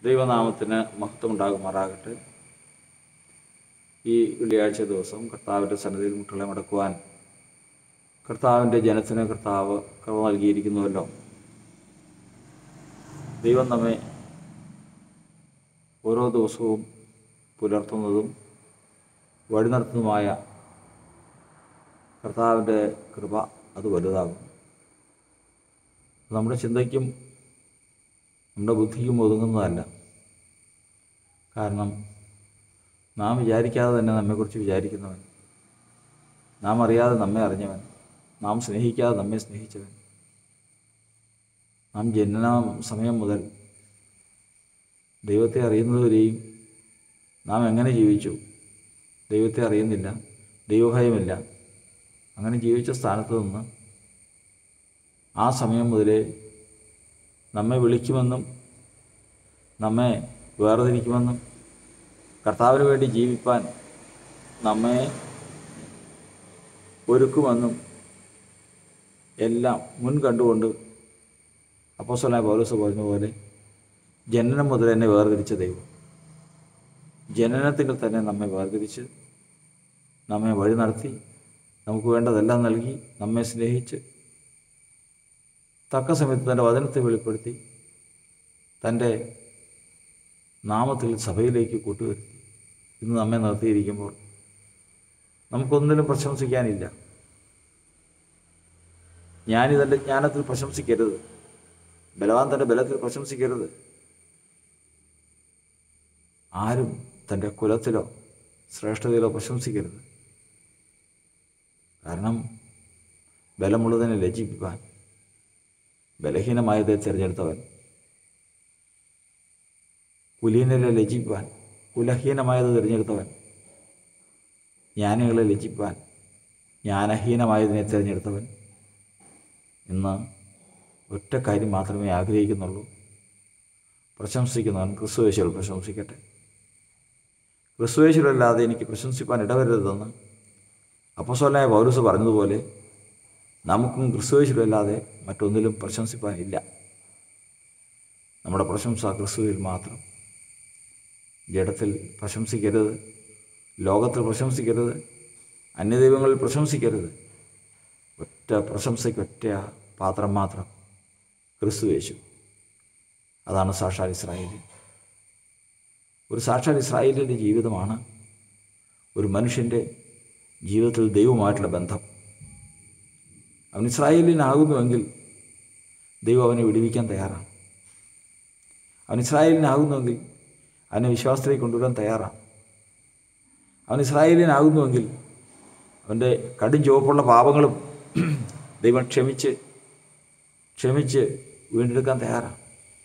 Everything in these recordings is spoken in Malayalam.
ദൈവനാമത്തിന് മഹത്വം ഉണ്ടാകുമാറാകട്ടെ ഈ വെള്ളിയാഴ്ച ദിവസം കർത്താവിൻ്റെ സന്നിധിയിൽ മുട്ടുകളെ മടക്കുവാൻ കർത്താവിൻ്റെ ജനത്തിന് കർത്താവ് കൃപ നൽകിയിരിക്കുന്നുവല്ലോ ദൈവം നമ്മെ ഓരോ ദിവസവും പുലർത്തുന്നതും വഴി നടത്തുന്നതുമായ കർത്താവിൻ്റെ കൃപ അത് വലുതാകും നമ്മുടെ ചിന്തയ്ക്കും നമ്മുടെ ബുദ്ധിക്കും ഒതുങ്ങുന്നതല്ല കാരണം നാം വിചാരിക്കാതെ തന്നെ നമ്മെക്കുറിച്ച് വിചാരിക്കുന്നവൻ നാം അറിയാതെ നമ്മെ അറിഞ്ഞവൻ നാം സ്നേഹിക്കാതെ നമ്മെ സ്നേഹിച്ചവൻ നാം ജനന സമയം മുതൽ ദൈവത്തെ അറിയുന്നതുവരെയും നാം എങ്ങനെ ജീവിച്ചു ദൈവത്തെ അറിയുന്നില്ല ദൈവഭയമില്ല അങ്ങനെ ജീവിച്ച സ്ഥാനത്ത് നിന്ന് ആ സമയം മുതലേ നമ്മെ വിളിക്കുമെന്നും നമ്മെ വേർതിരിക്കുമെന്നും കർത്താവിന് വേണ്ടി ജീവിപ്പാൻ നമ്മെ ഒരുക്കുമെന്നും എല്ലാം മുൻ കണ്ടുകൊണ്ട് അപ്പോസ്തലനായ പൗലോസ് പറഞ്ഞ പോലെ ജനനം മുതൽ എന്നെ വേർതിരിച്ച ദൈവം ജനനത്തിൽ തന്നെ നമ്മെ വേർതിരിച്ച് നമ്മെ വഴി നടത്തി നമുക്ക് വേണ്ടതെല്ലാം നൽകി നമ്മെ സ്നേഹിച്ച് തക്ക സമയത്ത് തൻ്റെ വചനത്തെ വെളിപ്പെടുത്തി തൻ്റെ നാമത്തിൽ സഭയിലേക്ക് കൂട്ടുവരുത്തി ഇന്ന് നമ്മെ നിർത്തിയിരിക്കുമ്പോൾ നമുക്കൊന്നിലും പ്രശംസിക്കാനില്ല ഞാനിതെൻ്റെ ജ്ഞാനത്തിൽ പ്രശംസിക്കരുത് ബലവാൻ തൻ്റെ ബലത്തിൽ പ്രശംസിക്കരുത് ആരും തൻ്റെ കുലത്തിലോ ശ്രേഷ്ഠതയിലോ പ്രശംസിക്കരുത് കാരണം ബലമുള്ളതിനെ ലജ്ജിപ്പിക്കാൻ ബലഹീനമായതെ തിരഞ്ഞെടുത്തവൻ കുലീനരെ ലജ്ജിപ്പാൻ കുലഹീനമായത് തിരഞ്ഞെടുത്തവൻ ജ്ഞാനികളെ ലജ്ജിപ്പാൻ ജ്ഞാനഹീനമായതിനെ തിരഞ്ഞെടുത്തവൻ ഇന്ന് ഒറ്റ കാര്യം മാത്രമേ ആഗ്രഹിക്കുന്നുള്ളൂ പ്രശംസിക്കുന്നവൻ ക്രിസ്തുവേശ്വൽ പ്രശംസിക്കട്ടെ ക്രിസ്തുവേശ്വരല്ലാതെ എനിക്ക് പ്രശംസിപ്പാൻ ഇടവരരുതെന്ന് അപ്പസോലായ പൗരസ് പറഞ്ഞതുപോലെ നമുക്കും ക്രിസ്തുവേശ്വരല്ലാതെ മറ്റൊന്നിലും പ്രശംസിപ്പാനില്ല നമ്മുടെ പ്രശംസ ക്രിസ്തുവിൽ മാത്രം ജഡത്തിൽ പ്രശംസിക്കരുത് ലോകത്തിൽ പ്രശംസിക്കരുത് അന്യദൈവങ്ങളിൽ പ്രശംസിക്കരുത് ഒറ്റ പ്രശംസയ്ക്ക് ഒറ്റ പാത്രം മാത്രം ക്രിസ്തു യേശു അതാണ് സാക്ഷാൽ ഇസ്രായേലി ഒരു സാക്ഷാൽ ഇസ്രായേലിൻ്റെ ജീവിതമാണ് ഒരു മനുഷ്യൻ്റെ ജീവിതത്തിൽ ദൈവമായിട്ടുള്ള ബന്ധം അവൻ ഇസ്രായേലിനാകുന്നുവെങ്കിൽ ദൈവം അവനെ വിടുവിക്കാൻ തയ്യാറാണ് അവൻ ഇസ്രായേലിനാകുന്നുവെങ്കിൽ അവനെ വിശ്വാസത്തിലേക്ക് കൊണ്ടുവരാൻ തയ്യാറാണ് അവൻ ഇസ്രായേലിനാകുന്നുവെങ്കിൽ അവൻ്റെ കടും ചുവപ്പുള്ള പാപങ്ങളും ദൈവം ക്ഷമിച്ച് ക്ഷമിച്ച് വീണ്ടെടുക്കാൻ തയ്യാറാണ്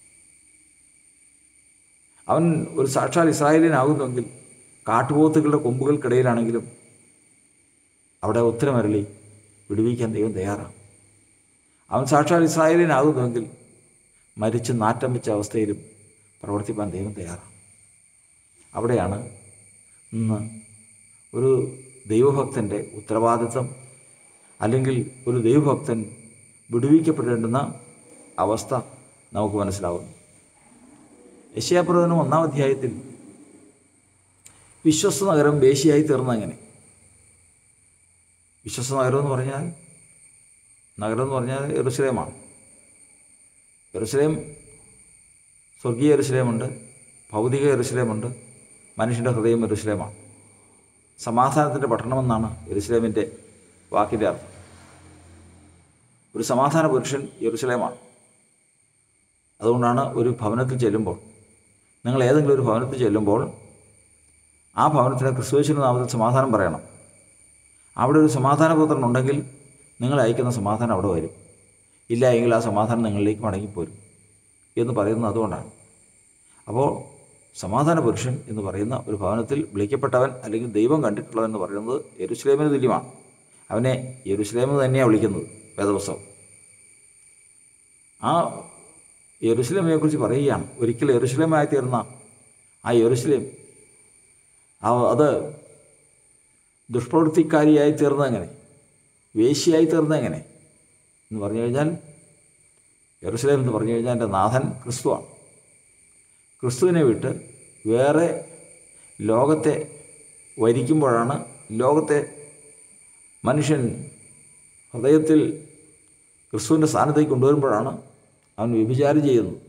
അവൻ ഒരു സാക്ഷാൽ ഇസ്രായേലിനാകുന്നുവെങ്കിൽ കാട്ടുപോത്തുകളുടെ കൊമ്പുകൾക്കിടയിലാണെങ്കിലും അവിടെ ഉത്തരമരളി വിടുവിക്കാൻ ദൈവം തയ്യാറാണ് അവൻ സാക്ഷാൽ ഇസ്രായേലിനാകുന്നുവെങ്കിൽ മരിച്ച് നാറ്റം വെച്ച അവസ്ഥയിലും പ്രവർത്തിപ്പാൻ ദൈവം തയ്യാറാണ് അവിടെയാണ് ഇന്ന് ഒരു ദൈവഭക്തൻ്റെ ഉത്തരവാദിത്വം അല്ലെങ്കിൽ ഒരു ദൈവഭക്തൻ വിടുവിക്കപ്പെടേണ്ടുന്ന അവസ്ഥ നമുക്ക് മനസ്സിലാവുന്നു യശയാപ്രവചനം ഒന്നാം അധ്യായത്തിൽ വിശ്വസ്ത നഗരം വേശിയായി തീർന്ന എങ്ങനെ വിശ്വസ്ത നഗരം എന്ന് പറഞ്ഞാൽ നഗരം എന്ന് പറഞ്ഞാൽ എറുസലേമാണ് എറുസലേം സ്വർഗീയ എറുസലേമുണ്ട് ഭൗതിക എറുസലേമുണ്ട് മനുഷ്യൻ്റെ ഹൃദയം എറുസലേമാണ് സമാധാനത്തിൻ്റെ പട്ടണമെന്നാണ് എറുസലേമിൻ്റെ വാക്കിൻ്റെ അർത്ഥം ഒരു സമാധാന പുരുഷൻ യെറുസലേമാണ് അതുകൊണ്ടാണ് ഒരു ഭവനത്തിൽ ചെല്ലുമ്പോൾ നിങ്ങൾ ഏതെങ്കിലും ഒരു ഭവനത്തിൽ ചെല്ലുമ്പോൾ ആ ഭവനത്തിന് ക്രിസ്തുവേശ്വര നാമത്തിൽ സമാധാനം പറയണം അവിടെ ഒരു സമാധാനപുത്രൻ ഉണ്ടെങ്കിൽ നിങ്ങൾ അയക്കുന്ന സമാധാനം അവിടെ വരും ഇല്ല എങ്കിൽ ആ സമാധാനം നിങ്ങളിലേക്ക് മടങ്ങിപ്പോരും എന്ന് പറയുന്നത് അതുകൊണ്ടാണ് അപ്പോൾ സമാധാന പുരുഷൻ എന്ന് പറയുന്ന ഒരു ഭവനത്തിൽ വിളിക്കപ്പെട്ടവൻ അല്ലെങ്കിൽ ദൈവം കണ്ടിട്ടുള്ളവൻ എന്ന് പറയുന്നത് യെരുസലേമിന് തുല്യമാണ് അവനെ യെരുസലേമിൽ തന്നെയാണ് വിളിക്കുന്നത് വേദപുസ്തകം ആ യെരുസലേമിനെക്കുറിച്ച് പറയുകയാണ് ഒരിക്കൽ യെരുസലേമായി തീർന്ന ആ യെരുസലേം ആ അത് ദുഷ്പ്രവൃത്തിക്കാരിയായി തീർന്നതെങ്ങനെ വേശിയായി തീർന്നതെങ്ങനെ എന്ന് പറഞ്ഞു കഴിഞ്ഞാൽ യെറുസലേം എന്ന് പറഞ്ഞു കഴിഞ്ഞാൽ എൻ്റെ നാഥൻ ക്രിസ്തുവാണ് ക്രിസ്തുവിനെ വിട്ട് വേറെ ലോകത്തെ വരിക്കുമ്പോഴാണ് ലോകത്തെ മനുഷ്യൻ ഹൃദയത്തിൽ ക്രിസ്തുവിൻ്റെ സ്ഥാനത്തേക്ക് കൊണ്ടുവരുമ്പോഴാണ് അവൻ വ്യഭിചാരം ചെയ്യുന്നത്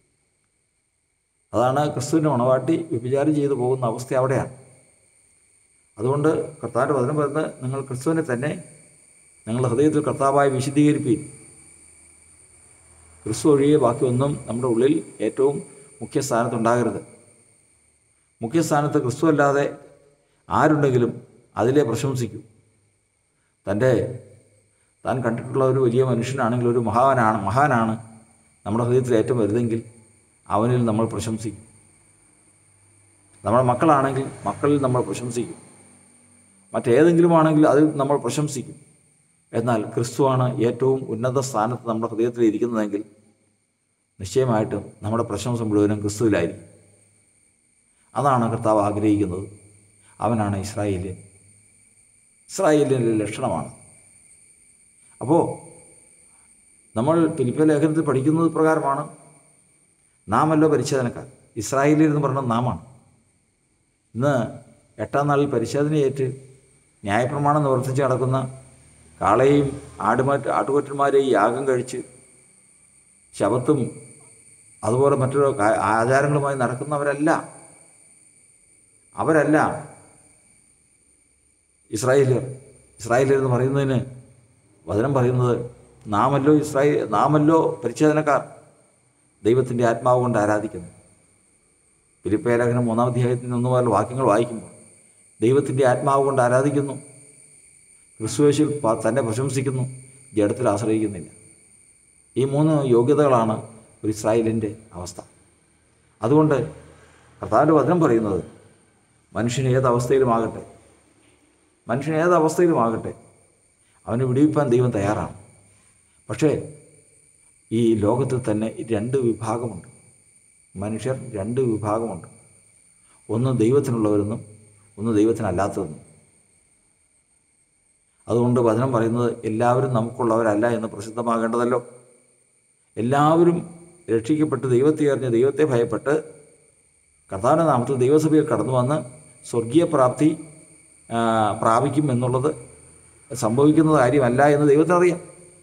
അതാണ് ക്രിസ്തുവിൻ്റെ മണവാട്ടി വ്യഭിചാരം ചെയ്തു പോകുന്ന അവസ്ഥ അവിടെയാണ് അതുകൊണ്ട് കർത്താവിൻ്റെ വചനം പറയുന്നത് നിങ്ങൾ ക്രിസ്തുവിനെ തന്നെ നിങ്ങളുടെ ഹൃദയത്തിൽ കർത്താവായി വിശദീകരിപ്പീൻ ക്രിസ്തു ഒഴികെ ബാക്കിയൊന്നും നമ്മുടെ ഉള്ളിൽ ഏറ്റവും മുഖ്യ സ്ഥാനത്തുണ്ടാകരുത് മുഖ്യ സ്ഥാനത്ത് ക്രിസ്തു അല്ലാതെ ആരുണ്ടെങ്കിലും അതിലെ പ്രശംസിക്കൂ തൻ്റെ താൻ കണ്ടിട്ടുള്ള ഒരു വലിയ മനുഷ്യനാണെങ്കിൽ ഒരു മഹാനാണ് മഹാനാണ് നമ്മുടെ ഹൃദയത്തിൽ ഏറ്റവും വലുതെങ്കിൽ അവനിൽ നമ്മൾ പ്രശംസിക്കും നമ്മുടെ മക്കളാണെങ്കിൽ മക്കളിൽ നമ്മൾ പ്രശംസിക്കും മറ്റേതെങ്കിലും ആണെങ്കിൽ അതിൽ നമ്മൾ പ്രശംസിക്കും എന്നാൽ ക്രിസ്തുവാണ് ഏറ്റവും ഉന്നത സ്ഥാനത്ത് നമ്മുടെ ഹൃദയത്തിൽ ഇരിക്കുന്നതെങ്കിൽ നിശ്ചയമായിട്ടും നമ്മുടെ പ്രശംസ മുഴുവനും ക്രിസ്തുവിലായിരിക്കും അതാണ് കർത്താവ് ആഗ്രഹിക്കുന്നത് അവനാണ് ഇസ്രായേലിയൻ ഇസ്രായേലിൻ്റെ ലക്ഷണമാണ് അപ്പോൾ നമ്മൾ ഫിലിപ്പ ലേഖനത്തിൽ പഠിക്കുന്നത് പ്രകാരമാണ് നാമല്ലോ പരിച്ഛേദനക്കാർ ഇസ്രായേലിൽ എന്ന് പറഞ്ഞ നാമാണ് ഇന്ന് എട്ടാം നാളിൽ പരിശോധനയേറ്റ് ന്യായപ്രമാണം നിവർത്തിച്ച് നടക്കുന്ന കാളയും ആടുമാറ്റ ആട്ടുകൊറ്റന്മാരെയും യാഗം കഴിച്ച് ശബത്തും അതുപോലെ മറ്റൊരു കാ- ആചാരങ്ങളുമായി നടക്കുന്നവരല്ല അവരല്ല ഇസ്രായേലിയർ ഇസ്രായേലിയർ എന്ന് പറയുന്നതിന് വചനം പറയുന്നത് നാമല്ലോ ഇസ്രായേൽ നാമല്ലോ പരിച്ഛേദനക്കാർ ദൈവത്തിൻ്റെ ആത്മാവ് കൊണ്ട് ആരാധിക്കുന്നു ഫിലിപ്പേലേഖനം മൂന്നാം അധ്യായത്തിൽ നിന്ന് പോലെ വാക്യങ്ങൾ വായിക്കുമ്പോൾ ദൈവത്തിൻ്റെ ആത്മാവ് കൊണ്ട് ആരാധിക്കുന്നു ക്രിസ്തുവേശിൽ പ- തന്നെ പ്രശംസിക്കുന്നു ജഡത്തിൽ ആശ്രയിക്കുന്നില്ല ഈ മൂന്ന് യോഗ്യതകളാണ് ഒരു ഇസ്രായേലിൻ്റെ അവസ്ഥ അതുകൊണ്ട് കർത്താവിൻ്റെ വചനം പറയുന്നത് മനുഷ്യൻ ഏത് അവസ്ഥയിലുമാകട്ടെ മനുഷ്യൻ ഏത് അവസ്ഥയിലുമാകട്ടെ അവനെ വിടിവിപ്പാൻ ദൈവം തയ്യാറാണ് പക്ഷേ ഈ ലോകത്തിൽ തന്നെ രണ്ട് വിഭാഗമുണ്ട് മനുഷ്യർ രണ്ട് വിഭാഗമുണ്ട് ഒന്ന് ദൈവത്തിനുള്ളവരെന്നും ഒന്ന് ദൈവത്തിനല്ലാത്തതെന്നും അതുകൊണ്ട് വചനം പറയുന്നത് എല്ലാവരും നമുക്കുള്ളവരല്ല എന്ന് പ്രസിദ്ധമാകേണ്ടതല്ലോ എല്ലാവരും രക്ഷിക്കപ്പെട്ട് ദൈവത്തെ അറിഞ്ഞ് ദൈവത്തെ ഭയപ്പെട്ട് കർത്താവിൻ്റെ നാമത്തിൽ ദൈവസഭയിൽ കടന്നു വന്ന് സ്വർഗീയ പ്രാപ്തി ആ, പ്രാപിക്കും എന്നുള്ളത് സംഭവിക്കുന്ന കാര്യമല്ല എന്ന് ദൈവത്തിനറിയാം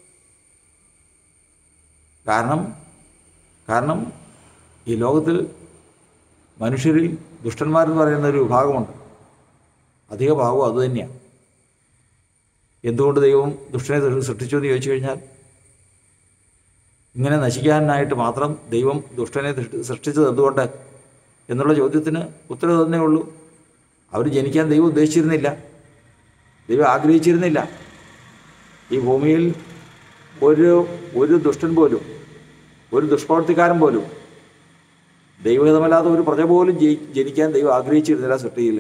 കാരണം കാരണം ഈ ലോകത്തിൽ മനുഷ്യരിൽ ദുഷ്ടന്മാരെന്ന് പറയുന്ന ഒരു വിഭാഗമുണ്ട് അധിക ഭാഗവും അതുതന്നെയാണ് എന്തുകൊണ്ട് ദൈവം ദുഷ്ടനെ സൃഷ്ടിച്ചു എന്ന് ചോദിച്ചു കഴിഞ്ഞാൽ ഇങ്ങനെ നശിക്കാനായിട്ട് മാത്രം ദൈവം ദുഷ്ടനെ സൃഷ്ടി- സൃഷ്ടിച്ചത് എന്തുകൊണ്ട് എന്നുള്ള ചോദ്യത്തിന് ഉത്തരവ് തന്നേ ഉള്ളൂ അവർ ജനിക്കാൻ ദൈവം ഉദ്ദേശിച്ചിരുന്നില്ല ദൈവം ആഗ്രഹിച്ചിരുന്നില്ല ഈ ഭൂമിയിൽ ഒരു ഒരു ദുഷ്ടൻ പോലും ഒരു ദുഷ്പ്രവർത്തിക്കാരൻ പോലും ദൈവഹിതമല്ലാത്ത ഒരു പ്രജ പോലും ജയി ജനിക്കാൻ ദൈവം ആഗ്രഹിച്ചിരുന്നില്ല സൃഷ്ടിയിൽ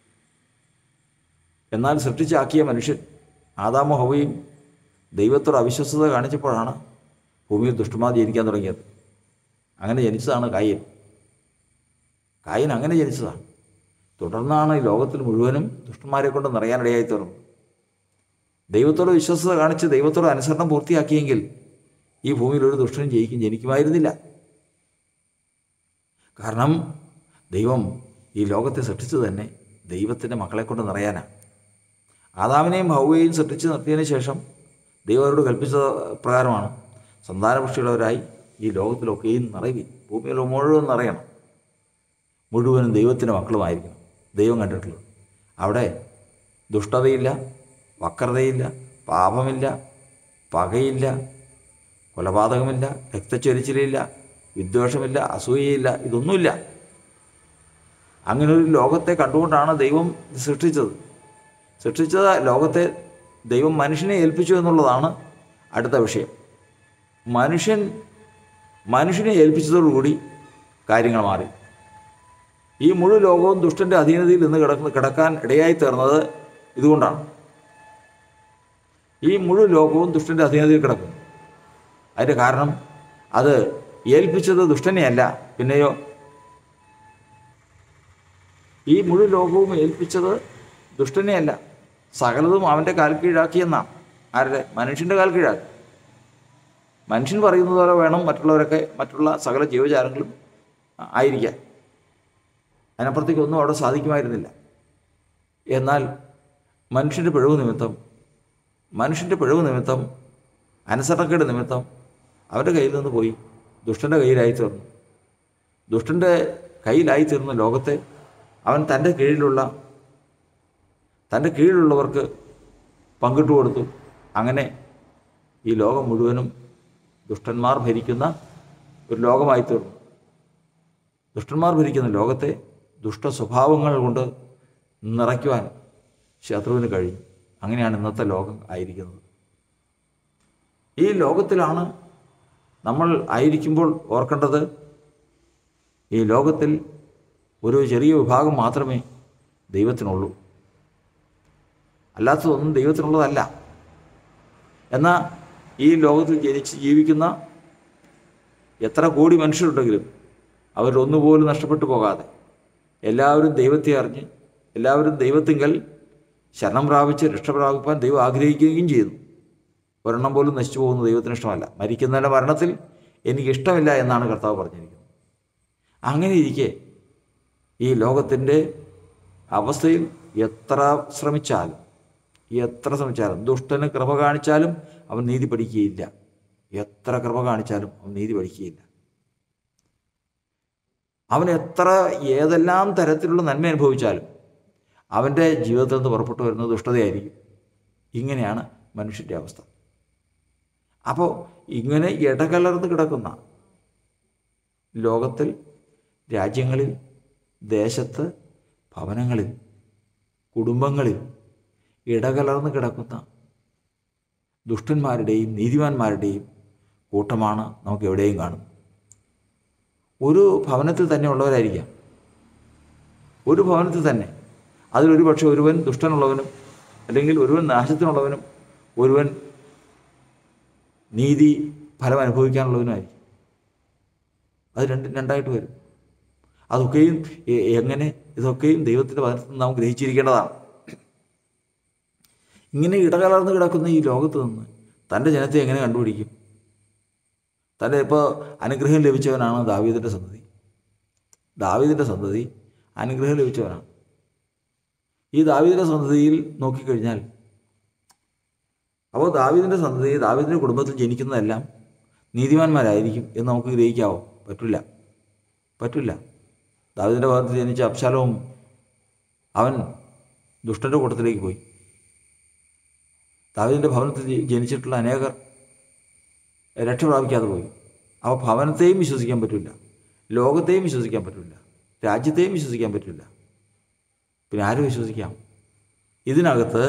എന്നാൽ സൃഷ്ടിച്ചാക്കിയ മനുഷ്യൻ ആദാമ ഹവയും ദൈവത്തോട് അവിശ്വസ്തത കാണിച്ചപ്പോഴാണ് ഭൂമിയിൽ ദുഷ്ടന്മാർ ജനിക്കാൻ തുടങ്ങിയത് അങ്ങനെ ജനിച്ചതാണ് കായൻ കായൻ അങ്ങനെ ജനിച്ചതാണ് തുടർന്നാണ് ഈ ലോകത്തിൽ മുഴുവനും ദുഷ്ടന്മാരെ കൊണ്ട് നിറയാനിടയായി തീർന്നത് ദൈവത്തോട് വിശ്വസ്തത കാണിച്ച് ദൈവത്തോട് അനുസരണം പൂർത്തിയാക്കിയെങ്കിൽ ഈ ഭൂമിയിൽ ഒരു ദുഷ്ടനും ജയിക്കും ജനിക്കുമായിരുന്നില്ല കാരണം ദൈവം ഈ ലോകത്തെ സൃഷ്ടിച്ചത് തന്നെ ദൈവത്തിൻ്റെ മക്കളെ കൊണ്ട് നിറയാനാണ് ആദാമിനെയും ഹൗവയെയും സൃഷ്ടിച്ച് നിർത്തിയതിന് ശേഷം ദൈവം അവരോട് കൽപ്പിച്ച പ്രകാരമാണ് സന്താനപുഷ്ടിയുള്ളവരായി ഈ ലോകത്തിലൊക്കെയും നിറവി ഭൂമിയിൽ മുഴുവൻ നിറയണം മുഴുവനും ദൈവത്തിൻ്റെ മക്കളുമായിരിക്കണം ദൈവം കണ്ടിട്ടുള്ളത് അവിടെ ദുഷ്ടതയില്ല വക്രതയില്ല പാപമില്ല പകയില്ല കൊലപാതകമില്ല രക്തച്ചൊരിച്ചിലില്ല വിദ്വേഷമില്ല അസൂയയില്ല ഇതൊന്നുമില്ല അങ്ങനെ ഒരു ലോകത്തെ കണ്ടുകൊണ്ടാണ് ദൈവം ഇത് സൃഷ്ടിച്ചത് സൃഷ്ടിച്ചത് ലോകത്തെ ദൈവം മനുഷ്യനെ ഏൽപ്പിച്ചു എന്നുള്ളതാണ് അടുത്ത വിഷയം മനുഷ്യൻ മനുഷ്യനെ ഏൽപ്പിച്ചതോടുകൂടി കാര്യങ്ങൾ മാറി ഈ മുഴു ലോകവും ദുഷ്ടൻ്റെ അധീനതയിൽ നിന്ന് കിടക്കുന്ന കിടക്കാൻ ഇടയായി തീർന്നത് ഇതുകൊണ്ടാണ് ഈ മുഴു ലോകവും ദുഷ്ടൻ്റെ അധീനതയിൽ കിടക്കുന്നു അതിൻ്റെ കാരണം അത് ഏൽപ്പിച്ചത് ദുഷ്ടനെയല്ല പിന്നെയോ ഈ മുഴു ലോകവും ഏൽപ്പിച്ചത് ദുഷ്ടനെയല്ല സകലതും അവൻ്റെ കാൽ കീഴാക്കിയെന്നാണ് ആരുടെ മനുഷ്യൻ്റെ കാൽ കീഴാക്കി മനുഷ്യൻ പറയുന്നത് പോലെ വേണം മറ്റുള്ളവരൊക്കെ മറ്റുള്ള സകല ജീവജാലങ്ങളും ആയിരിക്കാം അതിനപ്പുറത്തേക്ക് ഒന്നും അവിടെ സാധിക്കുമായിരുന്നില്ല എന്നാൽ മനുഷ്യൻ്റെ പിഴവ് നിമിത്തം മനുഷ്യൻ്റെ പിഴവ് നിമിത്തം അനുസരണക്കേട് നിമിത്തം അവരുടെ കയ്യിൽ നിന്ന് പോയി ദുഷ്ടൻ്റെ കയ്യിലായി തീർന്നു ദുഷ്ടൻ്റെ കയ്യിലായി തീർന്ന ലോകത്തെ അവൻ തൻ്റെ കീഴിലുള്ള തൻ്റെ കീഴിലുള്ളവർക്ക് പങ്കിട്ടു കൊടുത്തു അങ്ങനെ ഈ ലോകം മുഴുവനും ദുഷ്ടന്മാർ ഭരിക്കുന്ന ഒരു ലോകമായി തീർന്നു ദുഷ്ടന്മാർ ഭരിക്കുന്ന ലോകത്തെ ദുഷ്ട സ്വഭാവങ്ങൾ കൊണ്ട് നിറയ്ക്കുവാൻ ശത്രുവിന് കഴിയും അങ്ങനെയാണ് ഇന്നത്തെ ലോകം ആയിരിക്കുന്നത് ഈ ലോകത്തിലാണ് നമ്മൾ ആയിരിക്കുമ്പോൾ ഓർക്കേണ്ടത് ഈ ലോകത്തിൽ ഒരു ചെറിയ വിഭാഗം മാത്രമേ ദൈവത്തിനുള്ളൂ അല്ലാത്തതൊന്നും ദൈവത്തിനുള്ളതല്ല എന്നാൽ ഈ ലോകത്തിൽ ജനിച്ച് ജീവിക്കുന്ന എത്ര കോടി മനുഷ്യരുണ്ടെങ്കിലും അവരൊന്നുപോലും നഷ്ടപ്പെട്ടു പോകാതെ എല്ലാവരും ദൈവത്തെ അറിഞ്ഞ് എല്ലാവരും ദൈവത്തിങ്കൽ ശരണം പ്രാപിച്ച് രക്ഷ പ്രാപിപ്പാൻ ദൈവം ആഗ്രഹിക്കുകയും ചെയ്യുന്നു ഒരെണ്ണം പോലും നശിച്ചു പോകുന്ന ദൈവത്തിന് ഇഷ്ടമല്ല മരിക്കുന്നതിൻ്റെ മരണത്തിൽ എനിക്കിഷ്ടമില്ല എന്നാണ് കർത്താവ് പറഞ്ഞിരിക്കുന്നത് അങ്ങനെ ഇരിക്കെ ഈ ലോകത്തിൻ്റെ അവസ്ഥയിൽ എത്ര ശ്രമിച്ചാലും എത്ര ശ്രമിച്ചാലും ദുഷ്ടന് കൃപ കാണിച്ചാലും അവൻ നീതി പഠിക്കുകയില്ല എത്ര കൃപ കാണിച്ചാലും അവൻ നീതി പഠിക്കുകയില്ല അവൻ എത്ര ഏതെല്ലാം തരത്തിലുള്ള നന്മ അനുഭവിച്ചാലും അവൻ്റെ ജീവിതത്തിൽ നിന്ന് പുറപ്പെട്ടു വരുന്നത് ദുഷ്ടതയായിരിക്കും ഇങ്ങനെയാണ് മനുഷ്യൻ്റെ അവസ്ഥ അപ്പോൾ ഇങ്ങനെ ഇടകലർന്ന് കിടക്കുന്ന ലോകത്തിൽ രാജ്യങ്ങളിൽ ദേശത്ത് ഭവനങ്ങളിൽ കുടുംബങ്ങളിൽ ഇടകലർന്ന് കിടക്കുന്ന ദുഷ്ടന്മാരുടെയും നീതിമാന്മാരുടെയും കൂട്ടമാണ് നമുക്ക് എവിടെയും കാണുന്നത് ഒരു ഭവനത്തിൽ തന്നെ ഉള്ളവരായിരിക്കാം ഒരു ഭവനത്തിൽ തന്നെ അതിലൊരു പക്ഷേ ഒരുവൻ ദുഷ്ടനുള്ളവനും അല്ലെങ്കിൽ ഒരുവൻ നാശത്തിനുള്ളവനും ഒരുവൻ നീതി ഫലം അനുഭവിക്കാനുള്ളവനുമായിരിക്കും അത് രണ്ട് രണ്ടായിട്ട് വരും അതൊക്കെയും എ- എങ്ങനെ ഇതൊക്കെയും ദൈവത്തിൻ്റെ വചനത്തിൽ നിന്ന് നാം ഗ്രഹിച്ചിരിക്കേണ്ടതാണ് ഇങ്ങനെ ഇടകലർന്ന് കിടക്കുന്ന ഈ ലോകത്ത് നിന്ന് തൻ്റെ ജനത്തെ എങ്ങനെ കണ്ടുപിടിക്കും തൻ്റെ ഇപ്പോൾ അനുഗ്രഹം ലഭിച്ചവനാണ് ദാവീദിൻ്റെ സന്തതി ദാവീദിൻ്റെ സന്തതി അനുഗ്രഹം ലഭിച്ചവനാണ് ഈ ദാവീദിൻ്റെ സന്തതിയിൽ നോക്കിക്കഴിഞ്ഞാൽ അപ്പോൾ ദാവീദിൻ്റെ സന്തതി ദാവീദിൻ്റെ കുടുംബത്തിൽ ജനിക്കുന്നതെല്ലാം നീതിമാന്മാരായിരിക്കും എന്ന് നമുക്ക് ഗ്രഹിക്കാവോ പറ്റില്ല പറ്റില്ല ദാവീദിൻ്റെ ഭാഗത്ത് ജനിച്ച അബ്ശാലവും അവൻ ദുഷ്ടൻ്റെ കൂട്ടത്തിലേക്ക് പോയി ദാവീദിൻ്റെ ഭവനത്തിൽ ജ- ജനിച്ചിട്ടുള്ള അനേകർ രക്ഷ പ്രാപിക്കാതെ പോയി അപ്പോൾ ഭവനത്തെയും വിശ്വസിക്കാൻ പറ്റില്ല ലോകത്തെയും വിശ്വസിക്കാൻ പറ്റില്ല രാജ്യത്തെയും വിശ്വസിക്കാൻ പറ്റില്ല പിന്നെ ആരും വിശ്വസിക്കാം ഇതിനകത്ത്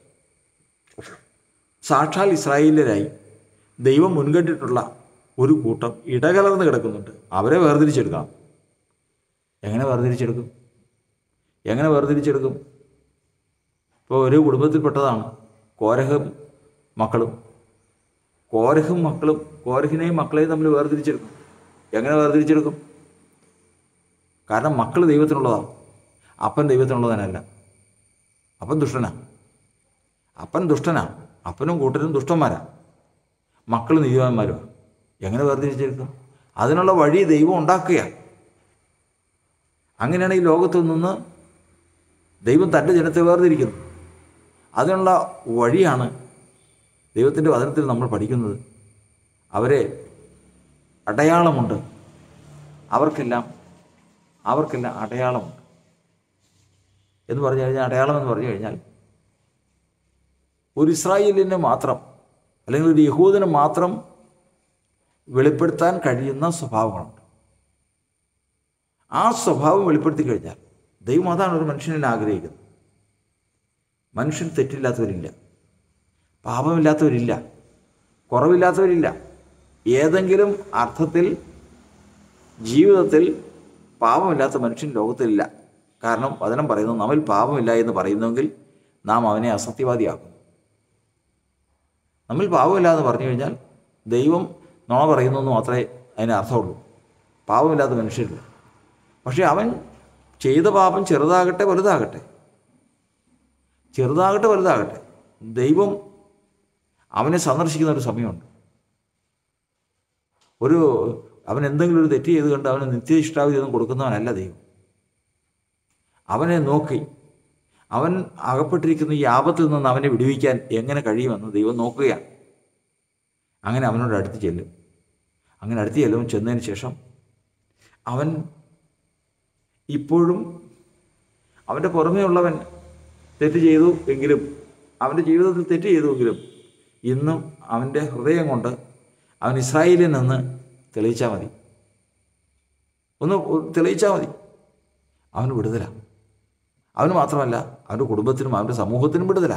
സാക്ഷാൽ ഇസ്രായേലരായി ദൈവം മുൻകണ്ടിട്ടുള്ള ഒരു കൂട്ടം ഇടകലർന്ന് കിടക്കുന്നുണ്ട് അവരെ വേർതിരിച്ചെടുക്കണം എങ്ങനെ വേർതിരിച്ചെടുക്കും എങ്ങനെ വേർതിരിച്ചെടുക്കും ഇപ്പോൾ ഒരു കുടുംബത്തിൽപ്പെട്ടതാണ് കോരഹും മക്കളും കോരഹും മക്കളും കോരഹിനെയും മക്കളെയും തമ്മിൽ വേർതിരിച്ചെടുക്കും എങ്ങനെ വേർതിരിച്ചെടുക്കും കാരണം മക്കൾ ദൈവത്തിനുള്ളതാണ് അപ്പൻ ദൈവത്തിനുള്ളതനല്ല അപ്പൻ ദുഷ്ടനാ അപ്പൻ ദുഷ്ടനാ അപ്പനും കൂട്ടരും ദുഷ്ടന്മാരാ മക്കൾ നീതിമാന്മാരുമാണ് എങ്ങനെ വേർതിരിച്ചെടുക്കും അതിനുള്ള വഴി ദൈവം ഉണ്ടാക്കുകയാണ് അങ്ങനെയാണ് ഈ ലോകത്തു നിന്ന് ദൈവം തൻ്റെ ജനത്തെ വേർതിരിക്കുന്നത് അതിനുള്ള വഴിയാണ് ദൈവത്തിൻ്റെ വചനത്തിൽ നമ്മൾ പഠിക്കുന്നത് അവരെ അടയാളമുണ്ട് അവർക്കെല്ലാം അവർക്കെല്ലാം അടയാളമുണ്ട് എന്ന് പറഞ്ഞു കഴിഞ്ഞാൽ അടയാളം എന്ന് പറഞ്ഞു കഴിഞ്ഞാൽ ഒരു ഇസ്രായേലിന് മാത്രം അല്ലെങ്കിൽ ഒരു യഹൂദന് മാത്രം വെളിപ്പെടുത്താൻ കഴിയുന്ന സ്വഭാവങ്ങളുണ്ട് ആ സ്വഭാവം വെളിപ്പെടുത്തി കഴിഞ്ഞാൽ ദൈവം അതാണ് ഒരു മനുഷ്യനിൽ ആഗ്രഹിക്കുന്നത് മനുഷ്യൻ തെറ്റില്ലാത്തവരില്ല പാപമില്ലാത്തവരില്ല കുറവില്ലാത്തവരില്ല ഏതെങ്കിലും അർത്ഥത്തിൽ ജീവിതത്തിൽ പാപമില്ലാത്ത മനുഷ്യൻ ലോകത്തിലില്ല കാരണം വചനം പറയുന്നു നമ്മിൽ പാപമില്ല എന്ന് പറയുന്നെങ്കിൽ നാം അവനെ അസത്യവാദിയാക്കും നമ്മിൽ പാപമില്ല എന്ന് പറഞ്ഞു കഴിഞ്ഞാൽ ദൈവം നുണ പറയുന്നു എന്ന് മാത്രമേ അതിന് അർത്ഥമുള്ളൂ പാപമില്ലാത്ത മനുഷ്യരില്ല പക്ഷേ അവൻ ചെയ്ത പാപം ചെറുതാകട്ടെ വലുതാകട്ടെ ചെറുതാകട്ടെ വലുതാകട്ടെ ദൈവം അവനെ സന്ദർശിക്കുന്ന ഒരു സമയമുണ്ട് ഒരു അവൻ എന്തെങ്കിലും ഒരു തെറ്റ് ചെയ്ത് കണ്ട് അവന് നിത്യശിഷ്ടാവിധിയൊന്നും കൊടുക്കുന്നവനല്ല ദൈവം അവനെ നോക്കി അവൻ അകപ്പെട്ടിരിക്കുന്ന ഈ ആപത്തിൽ നിന്ന് അവനെ വിടുവിക്കാൻ എങ്ങനെ കഴിയുമെന്ന് ദൈവം നോക്കുകയാണ് അങ്ങനെ അവനോട് അടുത്ത് ചെല്ലും അങ്ങനെ അടുത്ത് ചെല്ലും ചെന്നതിന് ശേഷം അവൻ ഇപ്പോഴും അവൻ്റെ പുറമേ ഉള്ളവൻ തെറ്റ് ചെയ്തു എങ്കിലും അവൻ്റെ ജീവിതത്തിൽ തെറ്റ് ചെയ്തുവെങ്കിലും ഇന്നും അവൻ്റെ ഹൃദയം കൊണ്ട് അവൻ ഇസ്രായേലിൽ നിന്ന് തെളിയിച്ചാൽ മതി ഒന്ന് തെളിയിച്ചാൽ മതി അവന് വിടുതല അവന് മാത്രമല്ല അവൻ്റെ കുടുംബത്തിനും അവൻ്റെ സമൂഹത്തിനും വിടുതല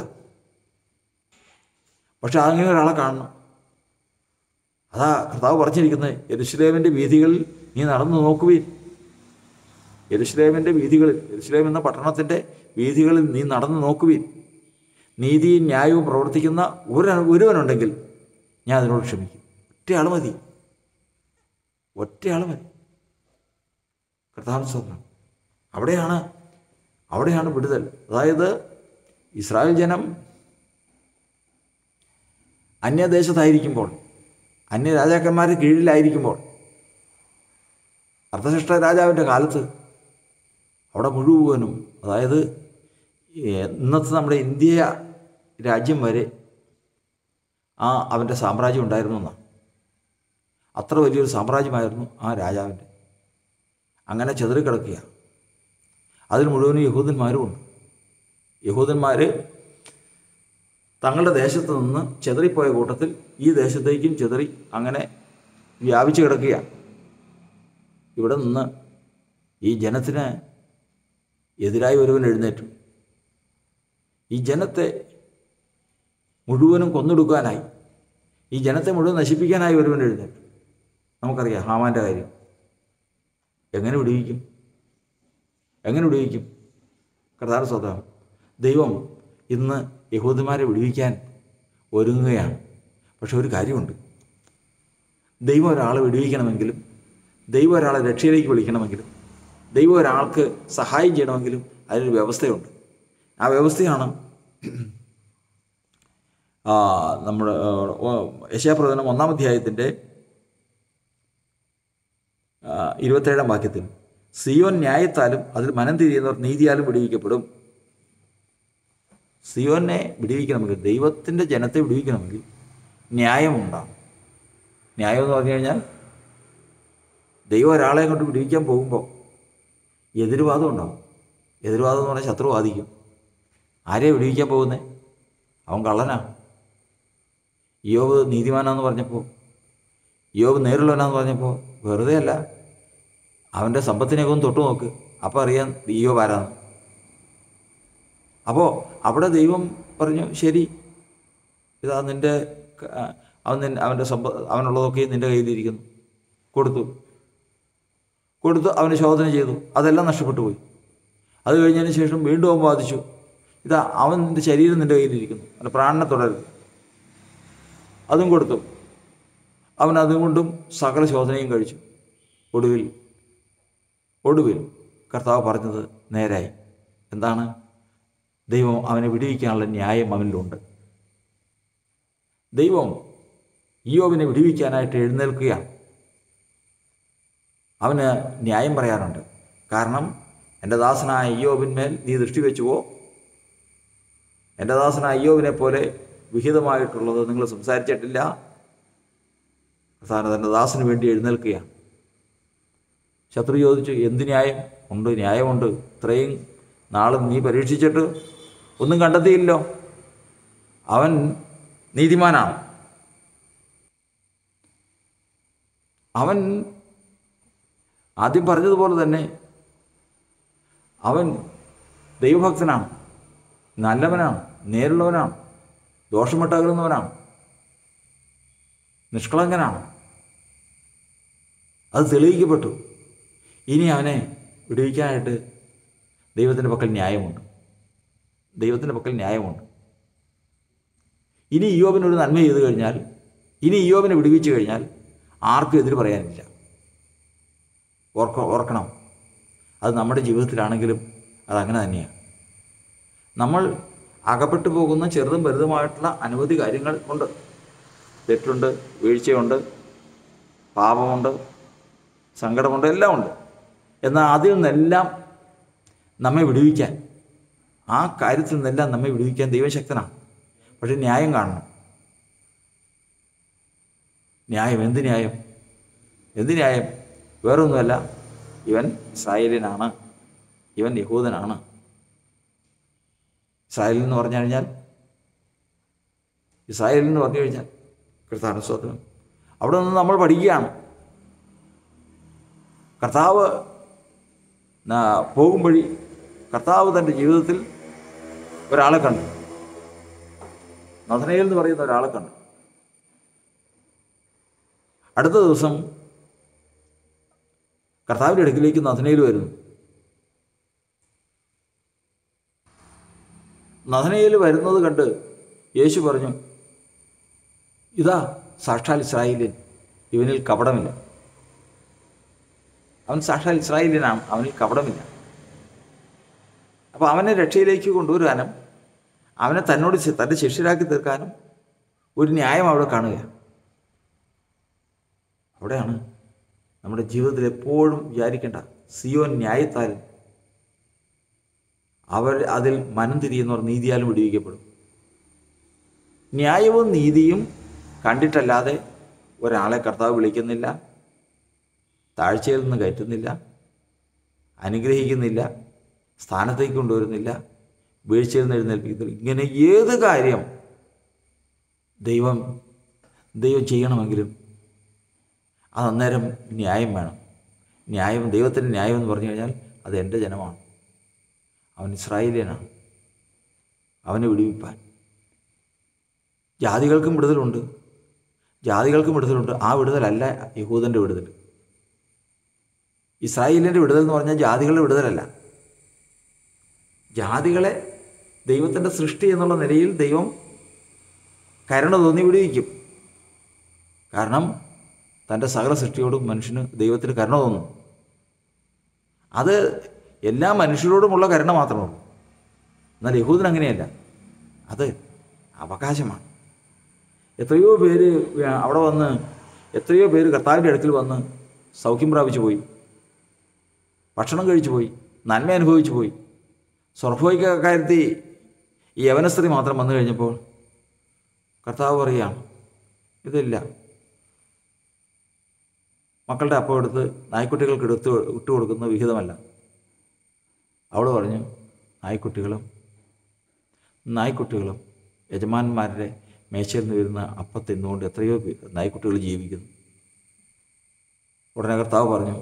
പക്ഷെ അങ്ങനെ ഒരാളെ കാണണം അതാ കർത്താവ് പറഞ്ഞിരിക്കുന്നത് യെരുഷലേമിൻ്റെ വീഥികളിൽ നീ നടന്നു നോക്കുവീൻ യെരുഷലേമിൻ്റെ വീഥികളിൽ യെരുഷലേം എന്ന പട്ടണത്തിൻ്റെ വീഥികളിൽ നീ നടന്നു നോക്കുവീൻ നീതിയും ന്യായവും പ്രവർത്തിക്കുന്ന ഒരു ഒരുവനുണ്ടെങ്കിൽ ഞാൻ അതിനോട് ക്ഷമിക്കും ഒറ്റയാൾ മതി ഒറ്റയാൾ മതി കർത്താവ് സ്വന്തം അവിടെയാണ് അവിടെയാണ് വിടുതൽ അതായത് ഇസ്രായേൽ ജനം അന്യദേശത്തായിരിക്കുമ്പോൾ അന്യ രാജാക്കന്മാരുടെ കീഴിലായിരിക്കുമ്പോൾ അർത്ഥശിഷ്ട രാജാവിൻ്റെ കാലത്ത് അവിടെ മുഴുവനും അതായത് ഇന്നത്തെ നമ്മുടെ ഇന്ത്യ രാജ്യം വരെ ആ അവൻ്റെ സാമ്രാജ്യം ഉണ്ടായിരുന്നു എന്നാണ് അത്ര വലിയൊരു സാമ്രാജ്യമായിരുന്നു ആ രാജാവിൻ്റെ അങ്ങനെ ചെതറിക്കിടക്കുക അതിൽ മുഴുവനും യഹൂദന്മാരുമുണ്ട് യഹൂദന്മാർ തങ്ങളുടെ ദേശത്ത് നിന്ന് ചെതറിപ്പോയ കൂട്ടത്തിൽ ഈ ദേശത്തേക്കും ചെതറി അങ്ങനെ വ്യാപിച്ചു കിടക്കുകയാണ് ഇവിടെ നിന്ന് ഈ ജനത്തിന് എതിരായി ഒരുവൻ എഴുന്നേറ്റു ഈ ജനത്തെ മുഴുവനും കൊന്നൊടുക്കാനായി ഈ ജനത്തെ മുഴുവൻ നശിപ്പിക്കാനായി ഒരുവൻ എഴുന്നേറ്റു നമുക്കറിയാം ഹാമാൻ്റെ കാര്യം എങ്ങനെ വിടുവിക്കും എങ്ങനെ വിടുവിക്കും കർത്താവ് സ്വതം ദൈവം ഇന്ന് യഹൂദന്മാരെ വിടുവിക്കാൻ ഒരുങ്ങുകയാണ് പക്ഷെ ഒരു കാര്യമുണ്ട് ദൈവം ഒരാളെ വിടുവിക്കണമെങ്കിലും ദൈവം ഒരാളെ രക്ഷയിലേക്ക് വിളിക്കണമെങ്കിലും ദൈവം ഒരാൾക്ക് സഹായം ചെയ്യണമെങ്കിലും അതിനൊരു വ്യവസ്ഥയുണ്ട് ആ വ്യവസ്ഥയാണ് നമ്മുടെ യശാപ്രവചനം ഒന്നാം അധ്യായത്തിൻ്റെ ഇരുപത്തേഴാം വാക്യത്തിൽ സിയോൻ ന്യായത്താലും അതിൽ മനം തിരിയുന്നവർ നീതിയാലും വിടുവിക്കപ്പെടും സിയോനെ വിടുവിക്കണമെങ്കിൽ ദൈവത്തിൻ്റെ ജനത്തെ വിടുവിക്കണമെങ്കിൽ ന്യായമുണ്ടാകും ന്യായം എന്ന് പറഞ്ഞു കഴിഞ്ഞാൽ ദൈവം ഒരാളെ കൊണ്ട് വിടുവിക്കാൻ പോകുമ്പോൾ എതിർവാദം ഉണ്ടാവും എതിർവാദം എന്ന് പറഞ്ഞാൽ ശത്രു വാദിക്കും ആരെയാണ് വിടുവിക്കാൻ പോകുന്നത് അവൻ കള്ളനാ യോബ് നീതിമാനാന്ന് പറഞ്ഞപ്പോൾ യോബ് നേരുള്ളവനാന്ന് പറഞ്ഞപ്പോൾ വെറുതെ അല്ല അവൻ്റെ സമ്പത്തിനെയൊക്കെ ഒന്ന് തൊട്ടു നോക്ക് അപ്പോൾ അറിയാം യോബ് ആരാന്ന് അപ്പോൾ അവിടെ ദൈവം പറഞ്ഞു ശരി ഇതാ നിൻ്റെ അവൻ നിൻ അവൻ്റെ സമ്പ അവനുള്ളതൊക്കെ നിൻ്റെ കയ്യിലിരിക്കുന്നു കൊടുത്തു കൊടുത്തു അവന് ശോധന ചെയ്തു അതെല്ലാം നഷ്ടപ്പെട്ടു പോയി അത് കഴിഞ്ഞതിന് ശേഷം വീണ്ടും അവൻ ബാധിച്ചു ഇതാ അവൻ നിൻ്റെ ശരീരം നിൻ്റെ കയ്യിലിരിക്കുന്നു അല്ല പ്രാണനെ തുടരുത് അതും കൊടുത്തു അവൻ അതുകൊണ്ടും സകല ശോധനയും കഴിച്ചു ഒടുവിൽ ഒടുവിൽ കർത്താവ് പറഞ്ഞത് നേരായി എന്താണ് ദൈവം അവനെ വിടുവിക്കാനുള്ള ന്യായം അവനിലുണ്ട് ദൈവം ഇയോബിനെ വിടുവിക്കാനായിട്ട് എഴുന്നേൽക്കുകയാണ് അവന് ന്യായം പറയാനുണ്ട് കാരണം എൻ്റെ ദാസനായ അയ്യോബിന്മേൽ നീ ദൃഷ്ടി വെച്ചുവോ എൻ്റെ ദാസനായ അയ്യോബിനെ പോലെ വിഹിതമായിട്ടുള്ളത് നിങ്ങൾ സംസാരിച്ചിട്ടില്ല അവസാനം തൻ്റെ ദാസന് വേണ്ടി എഴുന്നേൽക്കുകയാണ് ശത്രു ചോദിച്ചു എന്ത് ന്യായം ഉണ്ട് ന്യായമുണ്ട് ഇത്രയും നാളും നീ പരീക്ഷിച്ചിട്ട് ഒന്നും കണ്ടെത്തിയില്ലോ അവൻ നീതിമാനാണ് അവൻ ആദ്യം പറഞ്ഞതുപോലെ തന്നെ അവൻ ദൈവഭക്തനാണ് നല്ലവനാണ് നേരുള്ളവനാണ് ദോഷമിട്ടകലുന്നവനാണ് നിഷ്കളങ്കനാണ് അത് തെളിയിക്കപ്പെട്ടു ഇനി അവനെ വിടുവിക്കാനായിട്ട് ദൈവത്തിൻ്റെ പക്കൽ ന്യായമുണ്ട് ദൈവത്തിൻ്റെ പക്കൽ ന്യായമുണ്ട് ഇനി ഇയോബിനൊരു നന്മ ചെയ്തു കഴിഞ്ഞാൽ ഇനി ഇയോബിനെ വിടുവിച്ചു കഴിഞ്ഞാൽ ആർക്കും എതിര് പറയാനില്ല ഓർക്ക ഓർക്കണം അത് നമ്മുടെ ജീവിതത്തിലാണെങ്കിലും അതങ്ങനെ തന്നെയാണ് നമ്മൾ അകപ്പെട്ടു പോകുന്ന ചെറുതും വലുതുമായിട്ടുള്ള അനവധി കാര്യങ്ങൾ ഉണ്ട് തെറ്റുണ്ട് വീഴ്ചയുണ്ട് പാപമുണ്ട് സങ്കടമുണ്ട് എല്ലാം ഉണ്ട് എന്നാൽ അതിൽ നിന്നെല്ലാം നമ്മെ വിടുവിക്കാൻ ആ കാര്യത്തിൽ നിന്നെല്ലാം നമ്മെ വിടുവിക്കാൻ ദൈവശക്തനാണ് പക്ഷെ ന്യായം കാണണം ന്യായം എന്ത് ന്യായം എന്ത് ന്യായം വേറൊന്നുമല്ല ഇവൻ ഇസ്രായേലിനാണ് ഇവൻ യഹൂദനാണ് ഇസ്രായേൽ എന്ന് പറഞ്ഞു കഴിഞ്ഞാൽ ഇസ്രായേൽ എന്ന് പറഞ്ഞു കഴിഞ്ഞാൽ കർത്താവിന് സ്തോത്രം അവിടെ നിന്ന് നമ്മൾ പഠിക്കുകയാണ് കർത്താവ് ന- പോകും വഴി കർത്താവ് തൻ്റെ ജീവിതത്തിൽ ഒരാളെ കണ്ടു നഥനയിൽ എന്ന് പറയുന്ന ഒരാളെ കണ്ടു അടുത്ത ദിവസം കർത്താവിൻ്റെ അടുക്കിലേക്ക് നഥനയിൽ വരുന്നു നഥനയിൽ വരുന്നത് കണ്ട് യേശു പറഞ്ഞു ഇതാ സാക്ഷാൽ ഇസ്രായേലിൻ ഇവനിൽ കപടമില്ല അവൻ സാക്ഷാൽ ഇസ്രായേലിനാണ് അവനിൽ കപടമില്ല അപ്പോൾ അവനെ രക്ഷയിലേക്ക് കൊണ്ടുവരാനും അവനെ തന്നോട് ശി- തൻ്റെ ശിഷ്യരാക്കി തീർക്കാനും ഒരു ന്യായം അവിടെ കാണുക അവിടെയാണ് നമ്മുടെ ജീവിതത്തിൽ എപ്പോഴും വിചാരിക്കേണ്ട സിയോൻ ന്യായത്താൽ അവർ അതിൽ മനം തിരിയുന്നവർ നീതിയാലും വിടുവിക്കപ്പെടും ന്യായവും നീതിയും കണ്ടിട്ടല്ലാതെ ഒരാളെ കർത്താവ് വിളിക്കുന്നില്ല താഴ്ചയിൽ നിന്ന് കയറ്റുന്നില്ല അനുഗ്രഹിക്കുന്നില്ല സ്ഥാനത്തേക്ക് കൊണ്ടുവരുന്നില്ല വീഴ്ചയിൽ നിന്ന് എഴുന്നേൽപ്പിക്കുന്നില്ല ഇങ്ങനെ ഏത് കാര്യം ദൈവം ദൈവം ചെയ്യണമെങ്കിലും അത് അന്നേരം ന്യായം വേണം ന്യായം ദൈവത്തിൻ്റെ ന്യായം എന്ന് പറഞ്ഞു കഴിഞ്ഞാൽ അത് എൻ്റെ ജനമാണ് അവൻ ഇസ്രായേലിയനാണ് അവനെ വിടുവിപ്പാൻ ജാതികൾക്കും വിടുതലുണ്ട് ജാതികൾക്കും വിടുതലുണ്ട് ആ വിടുതലല്ല യഹൂദൻ്റെ വിടുതൽ ഇസ്രായേലിൻ്റെ വിടുതൽ എന്ന് പറഞ്ഞാൽ ജാതികളുടെ വിടുതലല്ല ജാതികളെ ദൈവത്തിൻ്റെ സൃഷ്ടി എന്നുള്ള നിലയിൽ ദൈവം കരുണ തോന്നി വിടുവിക്കും കാരണം തൻ്റെ സകല സൃഷ്ടിയോടും മനുഷ്യന് ദൈവത്തിന് കരുണ തോന്നും അത് എല്ലാ മനുഷ്യരോടുമുള്ള കരുണ മാത്രമേ ഉള്ളൂ എന്നാൽ യഹൂദൻ അങ്ങനെയല്ല അത് അവകാശമാണ് എത്രയോ പേര് അവിടെ വന്ന് എത്രയോ പേര് കർത്താവിൻ്റെ അടുക്കൽ വന്ന് സൗഖ്യം പ്രാപിച്ചു പോയി ഭക്ഷണം കഴിച്ചു പോയി നന്മ അനുഭവിച്ചു പോയി സ്വർഭോയ്ക്ക കാര്യത്തിൽ ഈ യവനസ്ത്രീ മാത്രം വന്നു കഴിഞ്ഞപ്പോൾ കർത്താവ് പറയുകയാണ് ഇതില്ല മക്കളുടെ അപ്പം എടുത്ത് നായ്ക്കുട്ടികൾക്ക് എടുത്ത് ഇട്ട് കൊടുക്കുന്ന വിഹിതമല്ല അവൾ പറഞ്ഞു നായ്ക്കുട്ടികളും നായ്ക്കുട്ടികളും യജമാനന്മാരുടെ മേശയിൽ നിന്ന് വരുന്ന അപ്പം തിന്നുകൊണ്ട് എത്രയോ പേ- നായ്ക്കുട്ടികൾ ജീവിക്കുന്നു ഉടനെ കർത്താവ് പറഞ്ഞു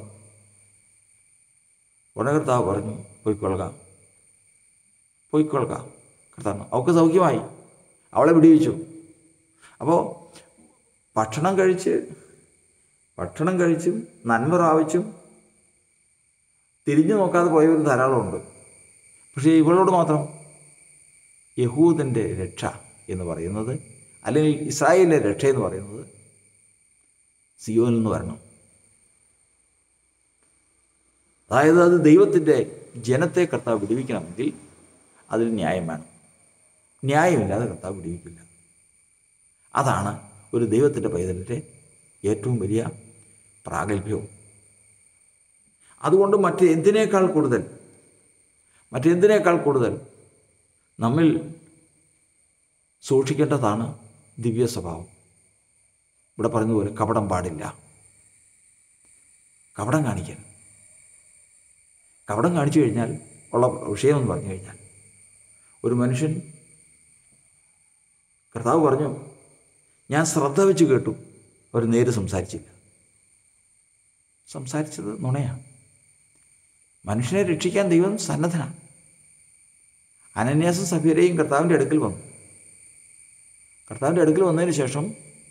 ഉടനെ കർത്താവ് പറഞ്ഞു പോയിക്കൊള്ളുക പോയിക്കൊള്ളുക കർത്താവ് അവൾക്ക് സൗഖ്യമായി അവളെ വിടിവിച്ചു അപ്പോൾ ഭക്ഷണം കഴിച്ച് ഭക്ഷണം കഴിച്ചും നന്മ പ്രാപിച്ചും തിരിഞ്ഞു നോക്കാതെ പോയവർ ധാരാളമുണ്ട് പക്ഷേ ഇവളോട് മാത്രം യഹൂദൻ്റെ രക്ഷ എന്ന് പറയുന്നത് അല്ലെങ്കിൽ ഇസ്രായേലിൻ്റെ രക്ഷ എന്ന് പറയുന്നത് സിയോനിൽ നിന്ന് വരണം അതായത് അത് ദൈവത്തിൻ്റെ ജനത്തെ കർത്താവ് വിടുവിക്കണമെങ്കിൽ അതിൽ ന്യായം വേണം ന്യായമില്ലാതെ കർത്താവ് വിടുവിക്കില്ല അതാണ് ഒരു ദൈവത്തിൻ്റെ പൈതലിൻ്റെ ഏറ്റവും വലിയ പ്രാഗൽഭ്യവും അതുകൊണ്ട് മറ്റ് എന്തിനേക്കാൾ കൂടുതൽ മറ്റെന്തിനേക്കാൾ കൂടുതൽ നമ്മിൽ സൂക്ഷിക്കേണ്ടതാണ് ദിവ്യ സ്വഭാവം ഇവിടെ പറഞ്ഞതുപോലെ കപടം പാടില്ല കപടം കാണിക്കൽ കപടം കാണിച്ചു കഴിഞ്ഞാൽ ഉള്ള വിഷയമെന്ന് പറഞ്ഞു കഴിഞ്ഞാൽ ഒരു മനുഷ്യൻ കർത്താവ് പറഞ്ഞു ഞാൻ ശ്രദ്ധ വെച്ച് കേട്ടു അവർ നേര് സംസാരിച്ചില്ല സംസാരിച്ചത് നുണയാണ് മനുഷ്യനെ രക്ഷിക്കാൻ ദൈവം സന്നദ്ധനാണ് അനന്യാസും സഫീരയും കർത്താവിൻ്റെ അടുക്കൽ വന്നു കർത്താവിൻ്റെ അടുക്കൽ വന്നതിന് ശേഷം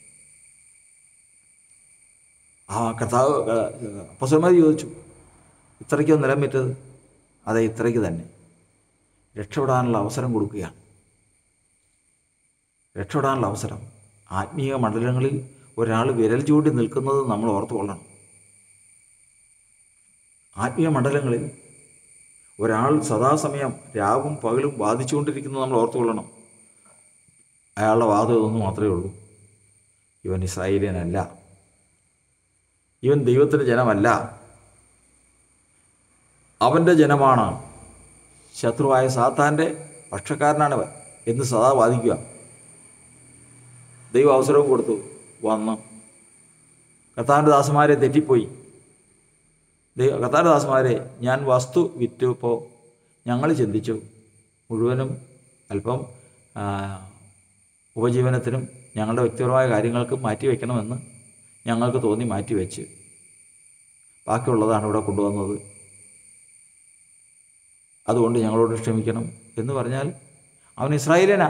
ആ കർത്താവ് അപ്പസ്വന്മാർ ചോദിച്ചു ഇത്രയ്ക്കോ നിലം വിറ്റത് അതെ ഇത്രയ്ക്ക് തന്നെ രക്ഷപ്പെടാനുള്ള അവസരം കൊടുക്കുകയാണ് രക്ഷപ്പെടാനുള്ള അവസരം ആത്മീയ മണ്ഡലങ്ങളിൽ ഒരാൾ വിരൽ ചൂണ്ടി നിൽക്കുന്നത് നമ്മൾ ഓർത്തു കൊള്ളണം ആത്മീയ മണ്ഡലങ്ങളിൽ ഒരാൾ സദാസമയം രാവും പകലും വാദിച്ചുകൊണ്ടിരിക്കുന്നത് നമ്മൾ ഓർത്തു കൊള്ളണം അയാളുടെ വാദം ഇതൊന്നും മാത്രമേ ഉള്ളൂ ഇവൻ ഇസ്രായേലിയനല്ല ഇവൻ ദൈവത്തിൻ്റെ ജനമല്ല അവൻ്റെ ജനമാണ് ശത്രുവായ സാത്താൻ്റെ പക്ഷക്കാരനാണവൻ എന്ന് സദാ വാദിക്കുക ദൈവം അവസരവും കൊടുത്തു വന്ന് കർത്താവിൻ്റെ ദാസന്മാരെ തെറ്റിപ്പോയി ദൈവ കർത്താവിൻ്റെ ദാസന്മാരെ ഞാൻ വസ്തു വിറ്റപ്പോൾ ഞങ്ങൾ ചിന്തിച്ചു മുഴുവനും അല്പം ആ, ഉപജീവനത്തിനും ഞങ്ങളുടെ വ്യക്തിപരമായ കാര്യങ്ങൾക്ക് മാറ്റി വയ്ക്കണമെന്ന് ഞങ്ങൾക്ക് തോന്നി മാറ്റി വെച്ച് ബാക്കിയുള്ളതാണ് ഇവിടെ കൊണ്ടുവന്നത് അതുകൊണ്ട് ഞങ്ങളോട് ക്ഷമിക്കണം എന്ന് പറഞ്ഞാൽ അവൻ ഇസ്രായേലനാ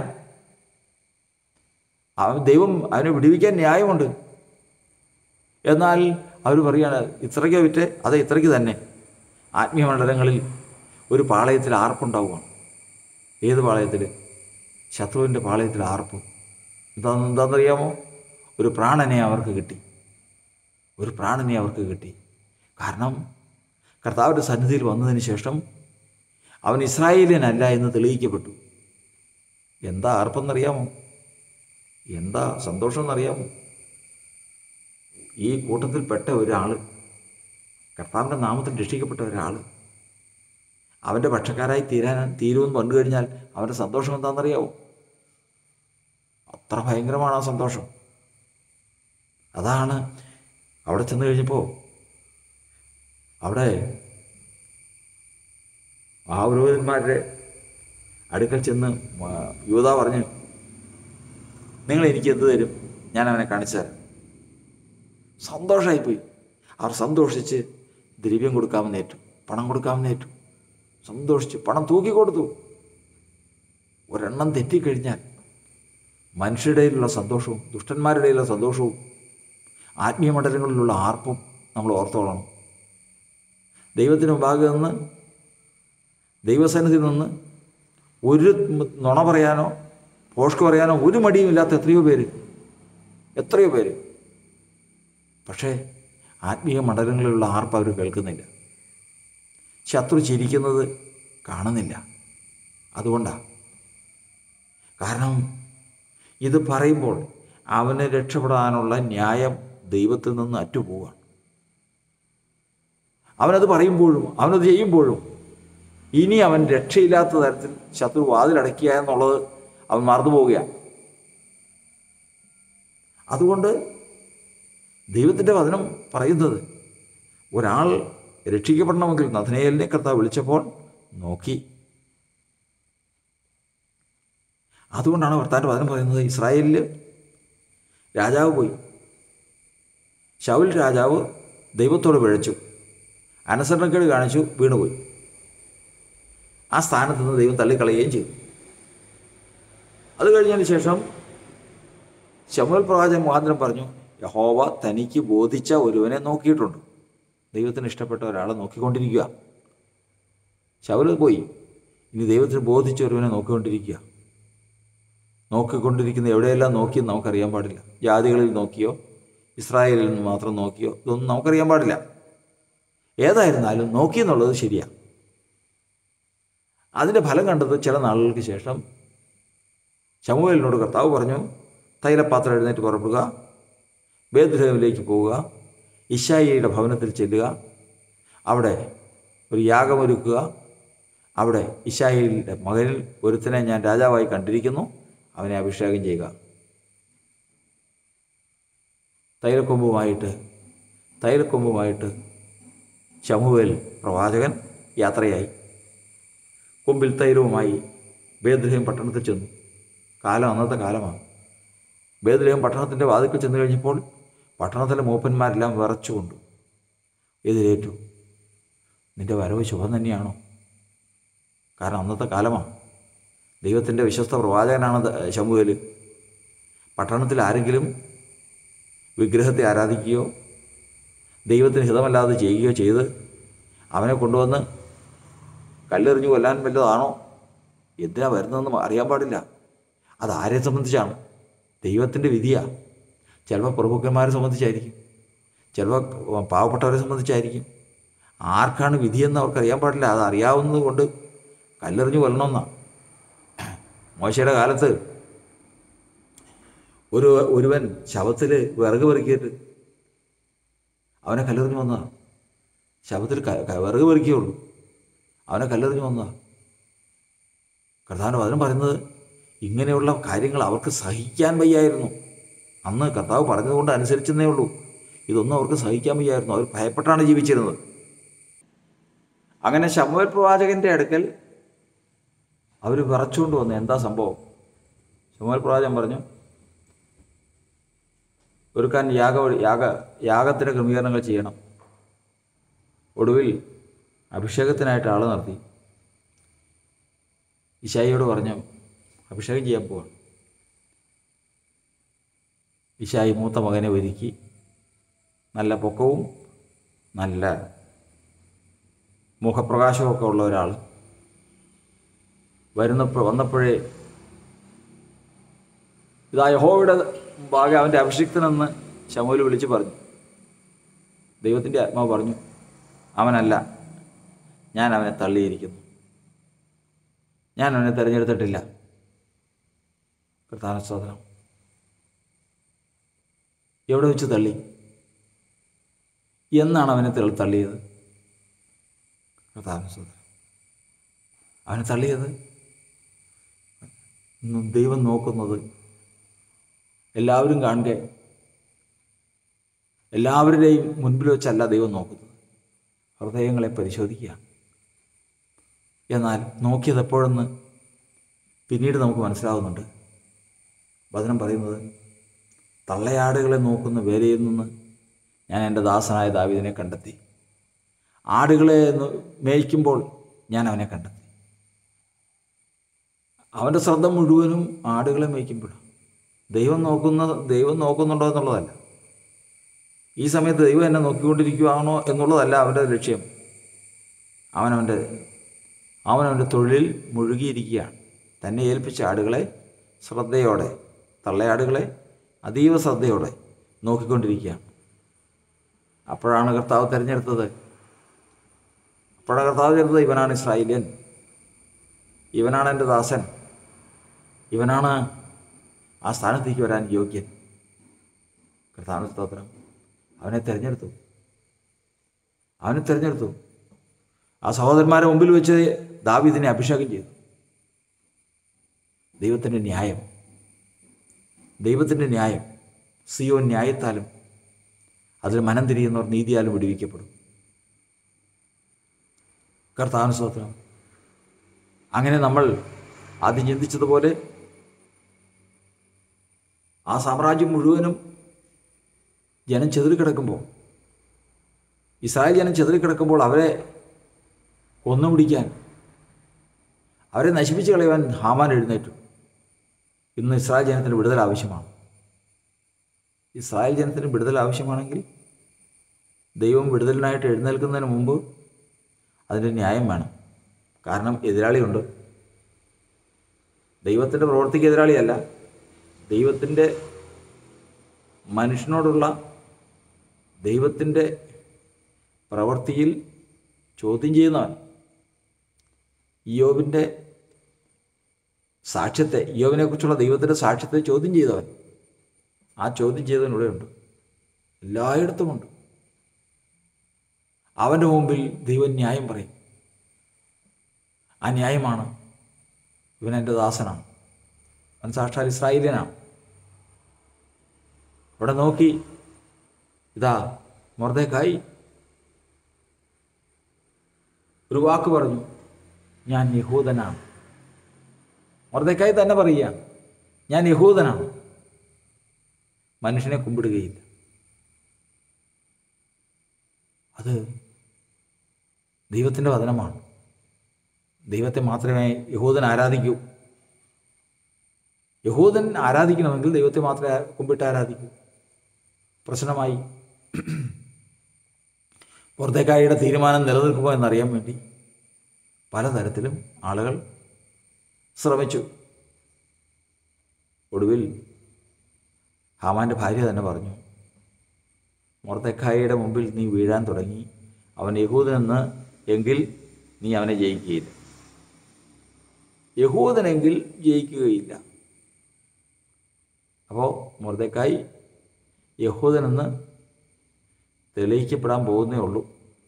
അവൻ ദൈവം അവനെ വിടുവിക്കാൻ ന്യായമുണ്ട് എന്നാൽ അവർ പറയാണ് ഇത്രയ്ക്ക് വിറ്റ് അത് ഇത്രയ്ക്ക് തന്നെ ആത്മീയ മണ്ഡലങ്ങളിൽ ഒരു പാളയത്തിൽ ആർപ്പുണ്ടാവുകയാണ് ഏത് പാളയത്തിൽ ശത്രുവിൻ്റെ പാളയത്തിൽ ആർപ്പ് എന്താ എന്താണെന്നറിയാമോ ഒരു പ്രാണനെ അവർക്ക് കിട്ടി ഒരു പ്രാണനെ അവർക്ക് കിട്ടി കാരണം കർത്താവിൻ്റെ സന്നിധിയിൽ വന്നതിന് ശേഷം അവൻ ഇസ്രായേലിയനല്ല എന്ന് തെളിയിക്കപ്പെട്ടു എന്താ ആർപ്പെന്നറിയാമോ എന്താ സന്തോഷം എന്നറിയാമോ ഈ കൂട്ടത്തിൽപ്പെട്ട ഒരാൾ കർത്താവിൻ്റെ നാമത്തിൽ രക്ഷിക്കപ്പെട്ട ഒരാൾ അവൻ്റെ പക്ഷക്കാരായി തീരാൻ തീരുമെന്ന് വന്നു കഴിഞ്ഞാൽ അവൻ്റെ സന്തോഷം എന്താണെന്നറിയാമോ അത്ര ഭയങ്കരമാണ് ആ സന്തോഷം അതാണ് അവിടെ ചെന്ന് കഴിഞ്ഞപ്പോൾ അവിടെ ആ പുരോഹിതന്മാരുടെ അടുക്കൽ ചെന്ന് മ- യൂദ പറഞ്ഞു നിങ്ങൾ എനിക്ക് എന്ത് തരും ഞാൻ അവനെ കാണിച്ചു തരാം സന്തോഷമായിപ്പോയി അവർ സന്തോഷിച്ച് ദ്രവ്യം കൊടുക്കാമെന്നേറ്റു പണം കൊടുക്കാമെന്നേറ്റു സന്തോഷിച്ച് പണം തൂക്കി കൊടുത്തു ഒരെണ്ണം തെറ്റിക്കഴിഞ്ഞാൽ മനുഷ്യരുടെ ഇടയിലുള്ള സന്തോഷവും ദുഷ്ടന്മാരുടെ ഇടയിലുള്ള സന്തോഷവും ആത്മീയ മണ്ഡലങ്ങളിലുള്ള ആർപ്പും നമ്മൾ ഓർത്തോളണം ദൈവത്തിന് മുമ്പാകെ നിന്ന് ദൈവസന്നിധി നിന്ന് ഒരു നുണ പറയാനോ പോഷ്ക്ക് പറയാനോ ഒരു മടിയുമില്ലാത്ത എത്രയോ പേര് എത്രയോ പേര് പക്ഷേ ആത്മീയ മണ്ഡലങ്ങളിലുള്ള ആർപ്പ് അവർ കേൾക്കുന്നില്ല ശത്രു ചിരിക്കുന്നത് കാണുന്നില്ല അതുകൊണ്ടാണ് കാരണം ഇത് പറയുമ്പോൾ അവന് രക്ഷപ്പെടാനുള്ള ന്യായം ദൈവത്തിൽ നിന്ന് അറ്റുപോവുകയാണ് അവനത് പറയുമ്പോഴും അവനത് ചെയ്യുമ്പോഴും ഇനി അവൻ രക്ഷയില്ലാത്ത തരത്തിൽ ശത്രു വാതിലടക്കുക എന്നുള്ളത് അവൻ മറന്നു പോവുകയാണ് അതുകൊണ്ട് ദൈവത്തിൻ്റെ വചനം പറയുന്നത് ഒരാൾ രക്ഷിക്കപ്പെടണമെങ്കിൽ നഥനയേലിനെ കർത്താവ് വിളിച്ചപ്പോൾ നോക്കി അതുകൊണ്ടാണ് ഭർത്താൻ്റെ വചനം പറയുന്നത് ഇസ്രായേലിൽ രാജാവ് പോയി ശൗൽ രാജാവ് ദൈവത്തോട് പിഴച്ചു അനുസരണക്കേട് കാണിച്ചു വീണുപോയി ആ സ്ഥാനത്ത് നിന്ന് ദൈവം തള്ളിക്കളയുകയും ചെയ്തു അത് കഴിഞ്ഞതിന് ശേഷം ശമുൽ പ്രവാചകൻ മുഖാന്തരം പറഞ്ഞു യഹോവ തനിക്ക് ബോധിച്ച ഒരുവനെ നോക്കിയിട്ടുണ്ട് ദൈവത്തിന് ഇഷ്ടപ്പെട്ട ഒരാളെ നോക്കിക്കൊണ്ടിരിക്കുക ശൗല് പോയി ഇനി ദൈവത്തിന് ബോധിച്ച ഒരുവനെ നോക്കിക്കൊണ്ടിരിക്കുക നോക്കിക്കൊണ്ടിരിക്കുന്ന എവിടെയെല്ലാം നോക്കിയെന്ന് നമുക്കറിയാൻ പാടില്ല ജാതികളിൽ നോക്കിയോ ഇസ്രായേലിൽ നിന്ന് മാത്രം നോക്കിയോ ഇതൊന്നും നമുക്കറിയാൻ പാടില്ല ഏതായിരുന്നാലും നോക്കിയെന്നുള്ളത് ശരിയാണ് അതിൻ്റെ ഫലം കണ്ടത് ചില നാളുകൾക്ക് ശേഷം ശമുവേലിനോട് കർത്താവ് പറഞ്ഞു തൈലപാത്രം എഴുന്നേറ്റ് പുറപ്പെടുക ബേദ്രഹമിലേക്ക് പോവുക ഇഷായിയുടെ ഭവനത്തിൽ ചെല്ലുക അവിടെ ഒരു യാഗമൊരുക്കുക അവിടെ ഇഷായിയുടെ മകനിൽ ഒരുത്തനെ ഞാൻ രാജാവായി കണ്ടിരിക്കുന്നു അവനെ അഭിഷേകം ചെയ്യുക തൈലക്കൊമ്പുമായിട്ട് തൈലക്കൊമ്പുമായിട്ട് ശമുവേൽ പ്രവാചകൻ യാത്രയായി കൊമ്പിൽ തൈലവുമായി ബേദ്രഹം പട്ടണത്തിൽ ചെന്നു കാലം അന്നത്തെ കാലമാണ് ബേദ്രഹം പട്ടണത്തിൻ്റെ വാതിൽക്കൽ ചെന്ന് കഴിഞ്ഞപ്പോൾ പട്ടണത്തിലെ മൂപ്പന്മാരെല്ലാം വിറച്ചുകൊണ്ടു എതിരേറ്റു നിന്റെ വരവ് ശുഭം തന്നെയാണോ കാരണം അന്നത്തെ കാലമാണ് ദൈവത്തിൻ്റെ വിശ്വസ്ത പ്രവാചകനാണ് ദ- ശമൂവേൽ പട്ടണത്തിൽ ആരെങ്കിലും വിഗ്രഹത്തെ ആരാധിക്കുകയോ ദൈവത്തിന് ഹിതമല്ലാതെ ചെയ്യുകയോ ചെയ്ത് അവനെ കൊണ്ടുവന്ന് കല്ലെറിഞ്ഞു കൊല്ലാൻ വല്ലതാണോ എന്തിനാ വരുന്നതെന്ന് അറിയാൻ പാടില്ല അത് ആരെ സംബന്ധിച്ചാണ് ദൈവത്തിൻ്റെ വിധിയാണ് ചിലപ്പോൾ പ്രഭുക്കന്മാരെ സംബന്ധിച്ചായിരിക്കും ചിലപ്പോൾ പാവപ്പെട്ടവരെ സംബന്ധിച്ചായിരിക്കും ആർക്കാണ് വിധിയെന്ന് അവർക്ക് അറിയാൻ പാടില്ല അത് അറിയാവുന്നത് കൊണ്ട് കല്ലെറിഞ്ഞു കൊല്ലണമെന്നാണ് മോശയുടെ കാലത്ത് ഒരു ഒരുവൻ ശവത്തിൽ വിറക് പെറുക്കിയിട്ട് അവനെ കല്ലെറിഞ്ഞു വന്നതാണ് ശബത്തിൽ ക- ക- വിറക് പെറുക്കിയുള്ളൂ അവനെ കല്ലെറിഞ്ഞു വന്നതാണ് കർത്താവിൻ്റെ വചനം പറയുന്നത് ഇങ്ങനെയുള്ള കാര്യങ്ങൾ അവർക്ക് സഹിക്കാൻ വയ്യായിരുന്നു അന്ന് കർത്താവ് പറഞ്ഞതുകൊണ്ട് അനുസരിച്ചെന്നേ ഉള്ളൂ ഇതൊന്നും അവർക്ക് സഹിക്കാൻ വയ്യായിരുന്നു അവർ ഭയപ്പെട്ടാണ് ജീവിച്ചിരുന്നത് അങ്ങനെ ശമുവൽ പ്രവാചകൻ്റെ അടുക്കൽ അവർ വിറച്ചുകൊണ്ട് വന്നു എന്താ സംഭവം ശമുവൽ പ്രവാചകൻ പറഞ്ഞു ഒരുക്കാൻ യാഗ യാഗ യാഗത്തിൻ്റെ ക്രമീകരണങ്ങൾ ചെയ്യണം ഒടുവിൽ അഭിഷേകത്തിനായിട്ട് ആളെ നിർത്തി ഇശായിയോട് പറഞ്ഞു അഭിഷേകം ചെയ്യാൻ പോവാണ് ഇശായി മൂത്ത മകനെ ഒരുക്കി നല്ല പൊക്കവും നല്ല മുഖപ്രകാശമൊക്കെ ഉള്ള ഒരാൾ വരുന്നപ്പോൾ വന്നപ്പോഴേ ഇതാ യഹോവയുടെ ഭാഗം അവൻ്റെ അഭിഷിക്തനെന്ന് ശമൂല് വിളിച്ച് പറഞ്ഞു ദൈവത്തിൻ്റെ ആത്മാവ് പറഞ്ഞു അവനല്ല ഞാൻ അവനെ തള്ളിയിരിക്കുന്നു ഞാൻ അവനെ തിരഞ്ഞെടുത്തിട്ടില്ല പ്രധാന സ്തോത്രം എവിടെ വെച്ച് തള്ളി എന്നാണ് അവനെ തെളി തള്ളിയത് പ്രധാന സ്തോത്രം അവനെ തള്ളിയത് ഇന്ന് ദൈവം നോക്കുന്നത് എല്ലാവരും കാണുക എല്ലാവരുടെയും മുൻപിൽ വെച്ചല്ല ദൈവം നോക്കുന്നത് ഹൃദയങ്ങളെ പരിശോധിക്കുക എന്നാൽ നോക്കിയത് എപ്പോഴെന്ന് പിന്നീട് നമുക്ക് മനസ്സിലാവുന്നുണ്ട് വചനം പറയുന്നത് തള്ളയാടുകളെ നോക്കുന്ന വേലയിൽ നിന്ന് ഞാൻ എൻ്റെ ദാസനായ ദാവീദിനെ കണ്ടെത്തി ആടുകളെ നോ- മേയ്ക്കുമ്പോൾ ഞാൻ അവനെ കണ്ടെത്തി അവൻ്റെ ശ്രദ്ധ മുഴുവനും ആടുകളെ മേയ്ക്കുമ്പോഴാണ് ദൈവം നോക്കുന്ന ദൈവം നോക്കുന്നുണ്ടോ എന്നുള്ളതല്ല ഈ സമയത്ത് ദൈവം എന്നെ നോക്കിക്കൊണ്ടിരിക്കുകയാണോ എന്നുള്ളതല്ല അവൻ്റെ ലക്ഷ്യം അവനവൻ്റെ അവനവൻ്റെ തൊഴിലിൽ മുഴുകിയിരിക്കുകയാണ് തന്നെ ഏൽപ്പിച്ച ആടുകളെ ശ്രദ്ധയോടെ തള്ളയാടുകളെ അതീവ ശ്രദ്ധയോടെ നോക്കിക്കൊണ്ടിരിക്കുകയാണ് അപ്പോഴാണ് കർത്താവ് തിരഞ്ഞെടുത്തത് അപ്പോഴാണ് കർത്താവ് തിരഞ്ഞെടുത്തത് ഇവനാണ് ഇസ്രായേലിയൻ ഇവനാണ് എൻ്റെ ദാസൻ ഇവനാണ് ആ സ്ഥാനത്തേക്ക് വരാൻ യോഗ്യൻ കർത്താവിന് സ്തോത്രം അവനെ തിരഞ്ഞെടുത്തു അവനെ തിരഞ്ഞെടുത്തു ആ സഹോദരന്മാരെ മുമ്പിൽ വെച്ച് ദാവീദിനെ അഭിഷേകം ചെയ്തു ദൈവത്തിൻ്റെ ന്യായം ദൈവത്തിൻ്റെ ന്യായം സിയോ ന്യായത്താലും അതിൽ മനം തിരിയുന്നവർ നീതിയാലും വിടുവിക്കപ്പെടും കർത്താവിന് സ്തോത്രം അങ്ങനെ നമ്മൾ ആദ്യം ചിന്തിച്ചതുപോലെ ആ സാമ്രാജ്യം മുഴുവനും ജനം ചെതറിക്കിടക്കുമ്പോൾ ഇസ്രായേൽ ജനം ചെതറിക്കിടക്കുമ്പോൾ അവരെ കൊന്നുപിടിക്കാൻ അവരെ നശിപ്പിച്ച് കളയുവാൻ ഹാമാൻ എഴുന്നേറ്റു ഇന്ന് ഇസ്രായേൽ ജനത്തിന് വിടുതൽ ആവശ്യമാണ് ഇസ്രായേൽ ജനത്തിന് വിടുതൽ ആവശ്യമാണെങ്കിൽ ദൈവം വിടുതലിനായിട്ട് എഴുന്നേൽക്കുന്നതിന് മുമ്പ് അതിൻ്റെ ന്യായം വേണം കാരണം എതിരാളിയുണ്ട് ദൈവത്തിൻ്റെ പ്രവൃത്തിക്ക് എതിരാളിയല്ല ദൈവത്തിൻ്റെ മനുഷ്യനോടുള്ള ദൈവത്തിൻ്റെ പ്രവൃത്തിയിൽ ചോദ്യം ചെയ്യുന്നവൻ യോബിൻ്റെ സാക്ഷ്യത്തെ യോബിനെക്കുറിച്ചുള്ള ദൈവത്തിൻ്റെ സാക്ഷ്യത്തെ ചോദ്യം ചെയ്തവൻ ആ ചോദ്യം ചെയ്തവൻ ഇവിടെയുണ്ട് എല്ലായിടത്തുമുണ്ട് അവൻ്റെ മുമ്പിൽ ദൈവം ന്യായം പറയും ആ ന്യായമാണ് ഇവൻ എൻ്റെ ദാസനാണ് അവൻ സാക്ഷാൽ ഇസ്രായേലിയനാണ് ഇവിടെ നോക്കി ഇതാ മൊർദേക്കായി ഒരു വാക്ക് പറഞ്ഞു ഞാൻ യഹൂദനാണ് മൊർദേക്കായി തന്നെ പറയുക ഞാൻ യഹൂദനാണ് മനുഷ്യനെ കുമ്പിടുകയില്ല അത് ദൈവത്തിൻ്റെ വചനമാണ് ദൈവത്തെ മാത്രമേ യഹൂദൻ ആരാധിക്കൂ യഹൂദൻ ആരാധിക്കണമെങ്കിൽ ദൈവത്തെ മാത്രമേ കുമ്പിട്ട് ആരാധിക്കൂ പ്രശ്നമായി പുറത്തേക്കായുടെ തീരുമാനം നിലനിൽക്കുമോ എന്നറിയാൻ വേണ്ടി പലതരത്തിലും ആളുകൾ ശ്രമിച്ചു ഒടുവിൽ ഹാമാൻ്റെ ഭാര്യ തന്നെ പറഞ്ഞു മൊർദക്കായിയുടെ മുമ്പിൽ നീ വീഴാൻ തുടങ്ങി അവൻ യഹൂദനെന്ന് എങ്കിൽ നീ അവനെ ജയിക്കുകയില്ല യഹൂദനെങ്കിൽ ജയിക്കുകയില്ല അപ്പോൾ മൊർദക്കായി യഹൂദനെന്ന് തെളിയിക്കപ്പെടാൻ പോകുന്നേ ഉള്ളൂ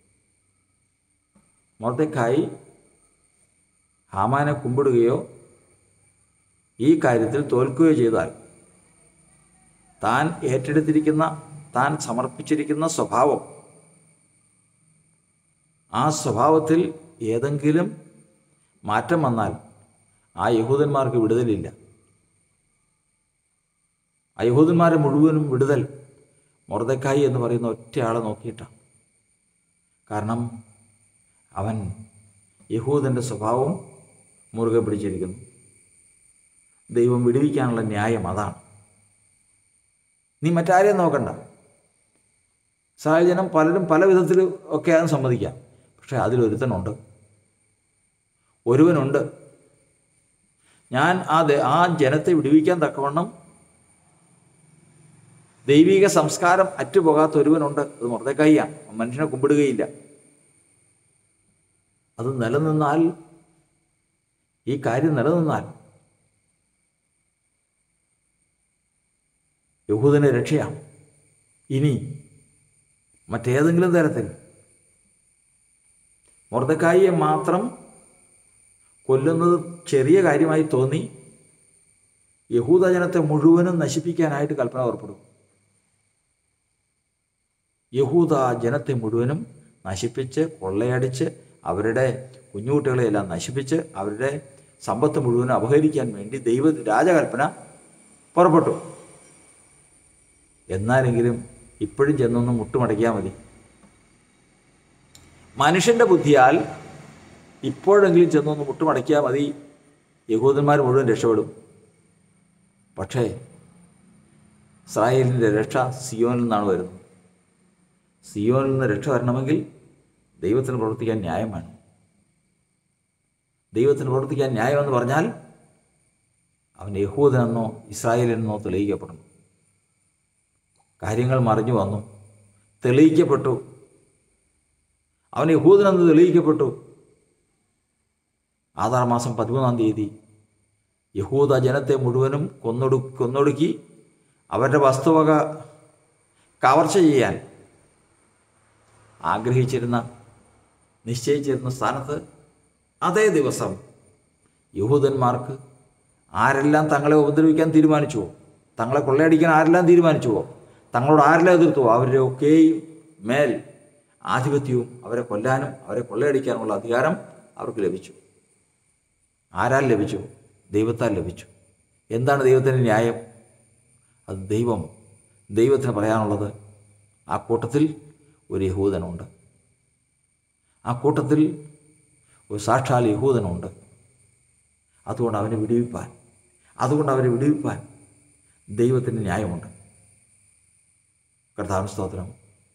മൊർദക്കായി ഹാമാനെ കുമ്പിടുകയോ ഈ കാര്യത്തിൽ തോൽക്കുകയോ ചെയ്താൽ താൻ ഏറ്റെടുത്തിരിക്കുന്ന താൻ സമർപ്പിച്ചിരിക്കുന്ന സ്വഭാവം ആ സ്വഭാവത്തിൽ ഏതെങ്കിലും മാറ്റം വന്നാൽ ആ യഹൂദന്മാർക്ക് വിടുതലില്ല ആ യഹൂദന്മാരെ മുഴുവനും വിടുതൽ മൊർദക്കായി എന്ന് പറയുന്ന ഒറ്റയാളെ നോക്കിയിട്ടാണ് കാരണം അവൻ യഹൂദൻ്റെ സ്വഭാവം മുറുകെ പിടിച്ചിരിക്കുന്നു ദൈവം വിടുവിക്കാനുള്ള ന്യായം അതാണ് നീ മറ്റാരെയും നോക്കണ്ട ഇസ്രായേൽ ജനം പലരും പല വിധത്തിൽ ഒക്കെ അത് സമ്മതിക്കാം പക്ഷെ അതിലൊരുത്തനുണ്ട് ഒരുവനുണ്ട് ഞാൻ ആ ദ- ആ ജനത്തെ വിടുവിക്കാൻ തക്കവണ്ണം ദൈവിക സംസ്കാരം അറ്റുപോകാത്ത ഒരുവനുണ്ട് അത് മുറത്തേക്കായിയാണ് മനുഷ്യനെ കുമ്പിടുകയില്ല അത് നിലനിന്നാൽ ഈ കാര്യം നിലനിന്നാൽ യഹൂദന് രക്ഷയാണ് ഇനി മറ്റേതെങ്കിലും തരത്തിൽ മൊർദക്കായിയെ മാത്രം കൊല്ലുന്നത് ചെറിയ കാര്യമായി തോന്നി യഹൂദജനത്തെ മുഴുവനും നശിപ്പിക്കാനായിട്ട് കൽപ്പന പുറപ്പെടും യഹൂദ ജനത്തെ മുഴുവനും നശിപ്പിച്ച് കൊള്ളയടിച്ച് അവരുടെ കുഞ്ഞുകുട്ടികളെയെല്ലാം നശിപ്പിച്ച് അവരുടെ സമ്പത്ത് മുഴുവനും അപഹരിക്കാൻ വേണ്ടി ദൈവ രാജകൽപ്പന പുറപ്പെട്ടു എന്നാലെങ്കിലും ഇപ്പോഴും ചെന്നൊന്ന് മുട്ടുമടക്കിയാൽ മതി മനുഷ്യൻ്റെ ബുദ്ധിയാൽ ഇപ്പോഴെങ്കിലും ചെന്നൊന്ന് മുട്ടുമടക്കിയാൽ മതി യഹൂദന്മാർ മുഴുവൻ രക്ഷപ്പെടും പക്ഷേ ഇസ്രായേലിൻ്റെ രക്ഷ സിയോനിൽ നിന്നാണ് വരുന്നത് സിയോനിൽ നിന്ന് രക്ഷ വരണമെങ്കിൽ ദൈവത്തിന് പ്രവർത്തിക്കാൻ ന്യായം വേണം ദൈവത്തിന് പ്രവർത്തിക്കാൻ ന്യായമെന്ന് പറഞ്ഞാൽ അവൻ യഹൂദനെന്നോ ഇസ്രായേലിനെന്നോ തെളിയിക്കപ്പെടണം കാര്യങ്ങൾ മറിഞ്ഞു വന്നു തെളിയിക്കപ്പെട്ടു അവൻ യഹൂദനെന്ന് തെളിയിക്കപ്പെട്ടു ആധാർ മാസം പതിമൂന്നാം തീയതി യഹൂദ ജനത്തെ മുഴുവനും കൊന്നൊടു കൊന്നൊടുക്കി അവരുടെ വസ്തുവക കവർച്ച ചെയ്യാൻ ആഗ്രഹിച്ചിരുന്ന നിശ്ചയിച്ചിരുന്ന സ്ഥാനത്ത് അതേ ദിവസം യഹൂദന്മാർക്ക് ആരെല്ലാം തങ്ങളെ ഉപദ്രവിക്കാൻ തീരുമാനിച്ചുവോ തങ്ങളെ കൊള്ളയടിക്കാൻ ആരെല്ലാം തീരുമാനിച്ചുവോ തങ്ങളോട് ആരെല്ലാം എതിർത്തുവോ അവരുടെ ഒക്കെയും മേൽ ആധിപത്യവും അവരെ കൊല്ലാനും അവരെ കൊള്ളയടിക്കാനുമുള്ള അധികാരം അവർക്ക് ലഭിച്ചു ആരാൽ ലഭിച്ചു ദൈവത്താൽ ലഭിച്ചു എന്താണ് ദൈവത്തിൻ്റെ ന്യായം അത് ദൈവം ദൈവത്തിന് പറയാനുള്ളത് ആ കൂട്ടത്തിൽ ഒരു യഹൂദനുണ്ട് ആ കൂട്ടത്തിൽ ഒരു സാക്ഷാൽ യഹൂദനുണ്ട് അതുകൊണ്ട് അവനെ വിടുവിപ്പാൻ അതുകൊണ്ട് അവരെ വിടുവിപ്പാൻ ദൈവത്തിൻ്റെ ന്യായമുണ്ട് കർത്താവിന് സ്തോത്രം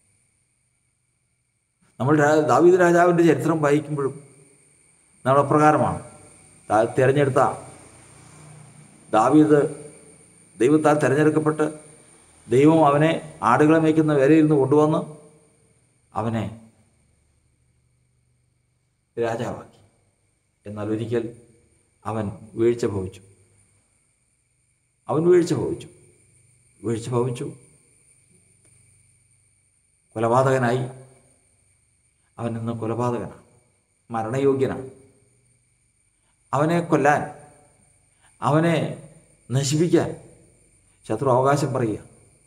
നമ്മൾ രാ- ദാവീദ് രാജാവിൻ്റെ ചരിത്രം വായിക്കുമ്പോഴും നമ്മൾ അപ്രകാരമാണ് ദാ- തിരഞ്ഞെടുത്ത ദാവീദ് ദൈവത്താൽ തിരഞ്ഞെടുക്കപ്പെട്ട് ദൈവം അവനെ ആടുകളെ മേയ്ക്കുന്ന വേലയിൽ നിന്ന് കൊണ്ടുവന്ന് അവനെ രാജാവാക്കി എന്നാൽ ഒരിക്കൽ അവൻ വീഴ്ച ഭവിച്ചു അവൻ വീഴ്ച ഭവിച്ചു വീഴ്ച ഭവിച്ചു കൊലപാതകനായി അവൻ ഇന്ന് കൊലപാതകനാണ് മരണയോഗ്യനാണ് അവനെ കൊല്ലാൻ അവനെ നശിപ്പിക്കാൻ ശത്രു അവകാശം പറയുക